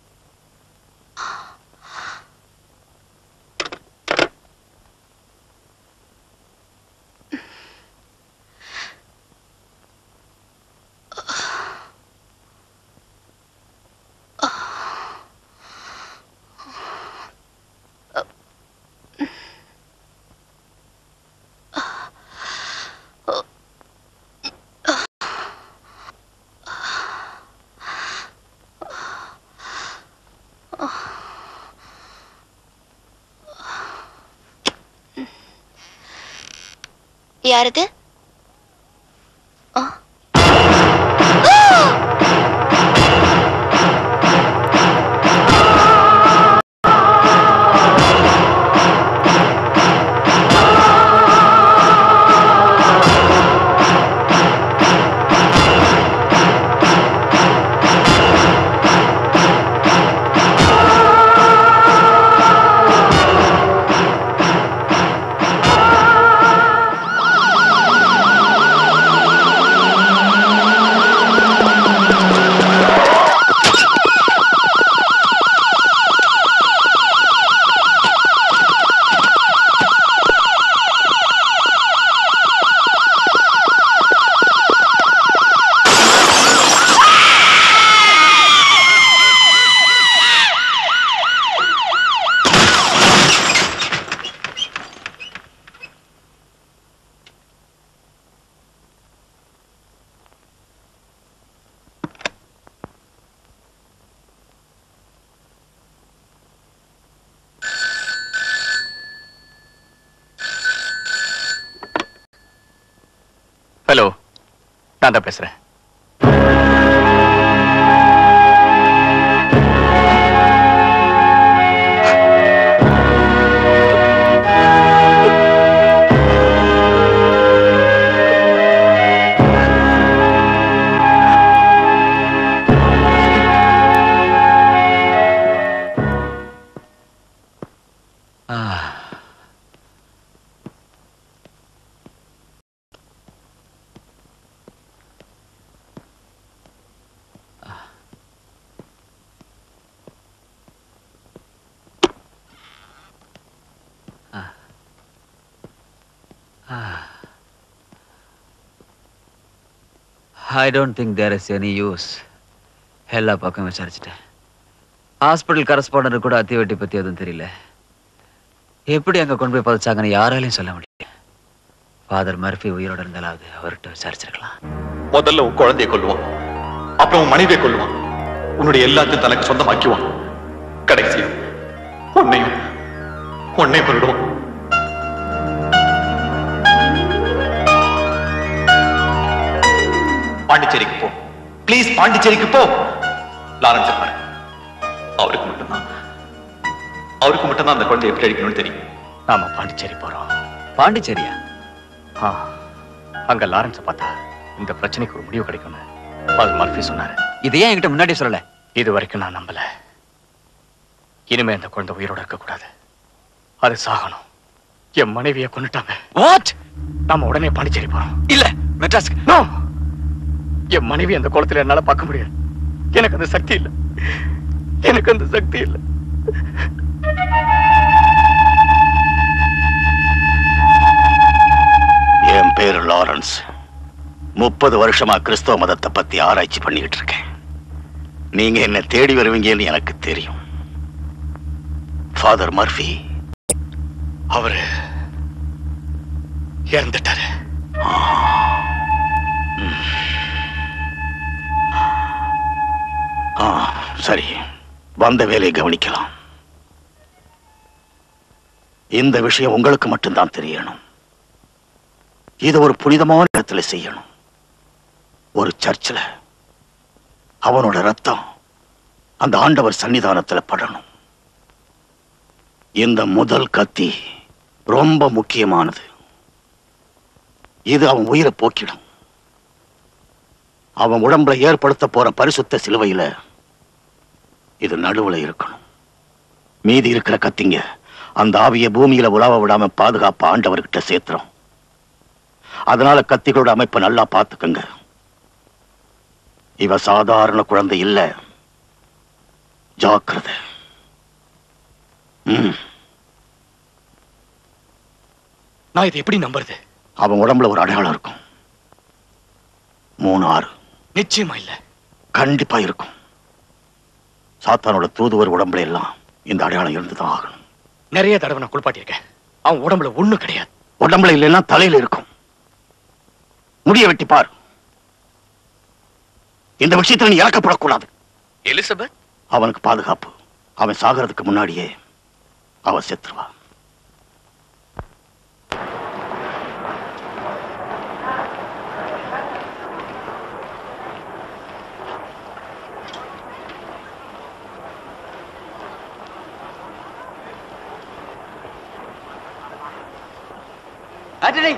யாரது நான் தான் பேசுறேன் I don't think there is any use எல்லா பக்கம் விசாரிச்சுட்டேன் ஹாஸ்பிட்டல் கரஸ்பாண்டர் கூட அத்திவெட்டி பத்தி எதுவும் தெரியல எப்படி அங்க கொண்டு போய் புதைச்சாங்கன்னு யாராலையும் சொல்ல முடியல ஃபாதர் மர்ஃபி உயிரோட இருந்தாலாவது அவர்கிட்ட விசாரிச்சிருக்கலாம் முதல்ல உன் குழந்தையை கொல்லுவான் அப்புறம் உன் மனைவியை கொல்லுவான் உன்னுடைய எல்லாத்தையும் தனக்கு சொந்தமாக்குவான் கடைசியா உன்னையும் உன்னையும் கொல்லுவான் பாண்டிச்சேரிக்கு போ ப்ளீஸ் பாண்டிச்சேரிக்கு போ லாரன்ஸ் பாரு அவருக்கு மட்டும்தான் அவருக்கு மட்டும்தான் அந்த குழந்தையை எப்படி அடிக்கணும்னு தெரியும் நாம பாண்டிச்சேரி போறோம் பாண்டிச்சேரியா ஆ அங்க லாரன்ஸை பார்த்தா இந்த பிரச்சனைக்கு ஒரு முடிவு கிடைக்கும்னு ஃபாதர் மர்ஃபி சொன்னாரு இது ஏன் என்கிட்ட முன்னாடி சொல்லல இது வரைக்கும் நான் நம்பல இனிமே அந்த குழந்தை உயிரோட இருக்க கூடாது அது சாகணும் என் மனைவியை கொன்னுட்டாங்க வாட் நாம உடனே பாண்டிச்சேரி போறோம் இல்ல மெட்ராஸ்க்கு நோ என் மனைவி அந்த குளத்துல என்னால பார்க்க முடியாது எனக்கு அந்த சக்தி இல்ல எனக்கு அந்த சக்தி இல்ல என் பேரு லாரன்ஸ் முப்பது வருஷமா கிறிஸ்தவ மதத்தை பத்தி ஆராய்ச்சி பண்ணிக்கிட்டு இருக்கேன் நீங்க என்ன தேடி வருவீங்கன்னு எனக்கு தெரியும் ஃபாதர் மர்ஃபி அவரு இறந்துட்டாரு ஆ சரி வந்த வேலையை கவனிக்கலாம் இந்த விஷயம் உங்களுக்கு மட்டும்தான் தெரியணும் இது ஒரு புனிதமான இடத்துல செய்யணும் ஒரு சர்ச்சில் அவனோட ரத்தம் அந்த ஆண்டவர் சன்னிதானத்துல படணும் இந்த முதல் கத்தி ரொம்ப முக்கியமானது இது அவன் உயிரை போக்கிடும் அவன் உடம்புல ஏற்படுத்த போற பரிசுத்த சிலுவையில இது நடுவுல இருக்கணும் மீதி இருக்கிற கத்திங்க அந்த ஆவிய பூமியில உலாவ விடாம பாதுகாப்பு ஆண்டவர்கிட்ட சேர்த்துறோம் அதனால கத்திகளோட அமைப்பை நல்லா பார்த்துக்கங்க இவ சாதாரண குழந்தை இல்ல ஜாக்கிரதை ம் நான் இதை எப்படி நம்புறது அவன் உடம்புல ஒரு அடையாளம் இருக்கும் மூணு ஆறு நிச்சயமா இல்ல கண்டிப்பா இருக்கும் சாத்தானோட தூதுவர் உடம்புல எல்லாம் இந்த அடையாளம் இருந்துதான் ஆகணும் நிறைய தடவை நான் குளிப்பாட்டியிருக்கேன் அவன் உடம்புல ஒண்ணும் கிடையாது உடம்புல இல்லைன்னா தலையில இருக்கும் முடிய வெட்டி பார் இந்த விஷயத்துல நீ இறக்கப்படக்கூடாது எலிசபெத் அவனுக்கு பாதுகாப்பு அவன் சாகிறதுக்கு முன்னாடியே அவ செத்துருவா ஆண்டனி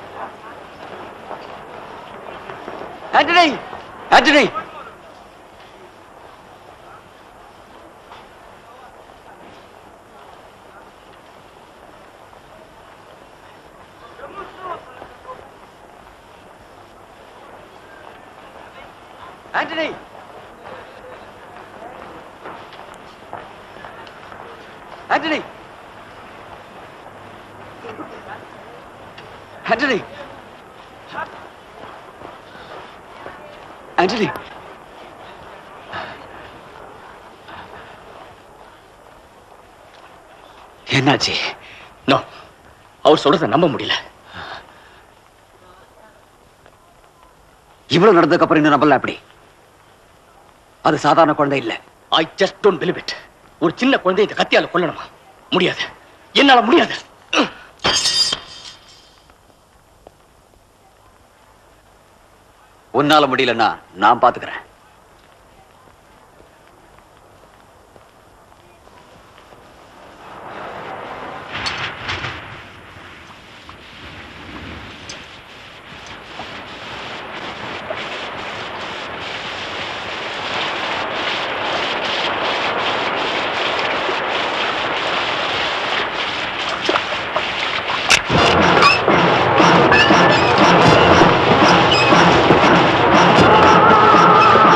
ஆண்டனி ஆண்டனி ஆண்டனி ஆண்டனி ஆண்டனி ஆண்டனி என்னாச்சு நோ அவர் சொல்றத நம்ப முடியல இவ்வளவு நடந்ததுக்கு அப்புறம் இன்னும் நம்பல அப்படி அது சாதாரண குழந்தை இல்ல I just don't believe it ஒரு சின்ன குழந்தை இந்த கத்தியால கொல்லணுமா முடியாது என்னால முடியாது உன்னால முடியலன்னா நான் பாத்துக்கிறேன் ஆ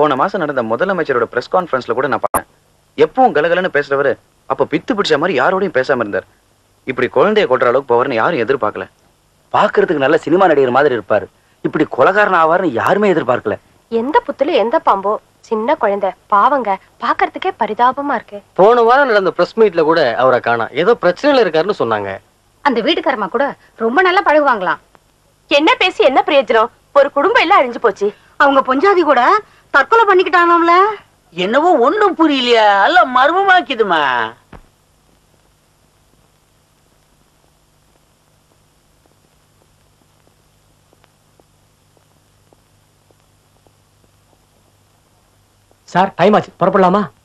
போன மாசம் நடந்த முதலமைச்சரோட பிரஸ் கான்ஃபரன்ஸ்ல கூட நான் பார்த்தேன் எப்பவும் கலகலன்னு பேசுறவரு அப்ப பித்து பிடிச்ச மாதிரி யாரோடையும் பேசாம இருந்தார் இப்படி குழந்தைய கொல்ற அளவுக்கு போவார்னு யாரும் எதிர்பார்க்கல பாக்குறதுக்கு நல்ல சினிமா நடிகர் மாதிரி இருப்பாரு இப்படி கொலகாரன் ஆவார்னு யாருமே எதிர்பார்க்கல எந்த புத்துல எந்த பாம்போ சின்ன குழந்தை பாவங்க பாக்குறதுக்கே பரிதாபமா இருக்கு போன வாரம் நடந்த பிரஸ் மீட்ல கூட அவரை காணோம் ஏதோ பிரச்சனையில இருக்காருன்னு சொன்னாங்க அந்த வீட்டுக்காரமா கூட ரொம்ப நல்லா பழகுவாங்களாம் என்ன பேசி என்ன பிரயோஜனம் ஒரு குடும்பம் எல்லாம் அழிஞ்சு போச்சு அவங்க பொஞ்சாதி கூட தற்கொலை பண்ணிக்கிட்டாங்களாம்ல என்னவோ ஒண்ணும் புரியலையா அல்ல மர்மமாக்கிதுமா சார் டைம் ஆச்சு புறப்படலாமா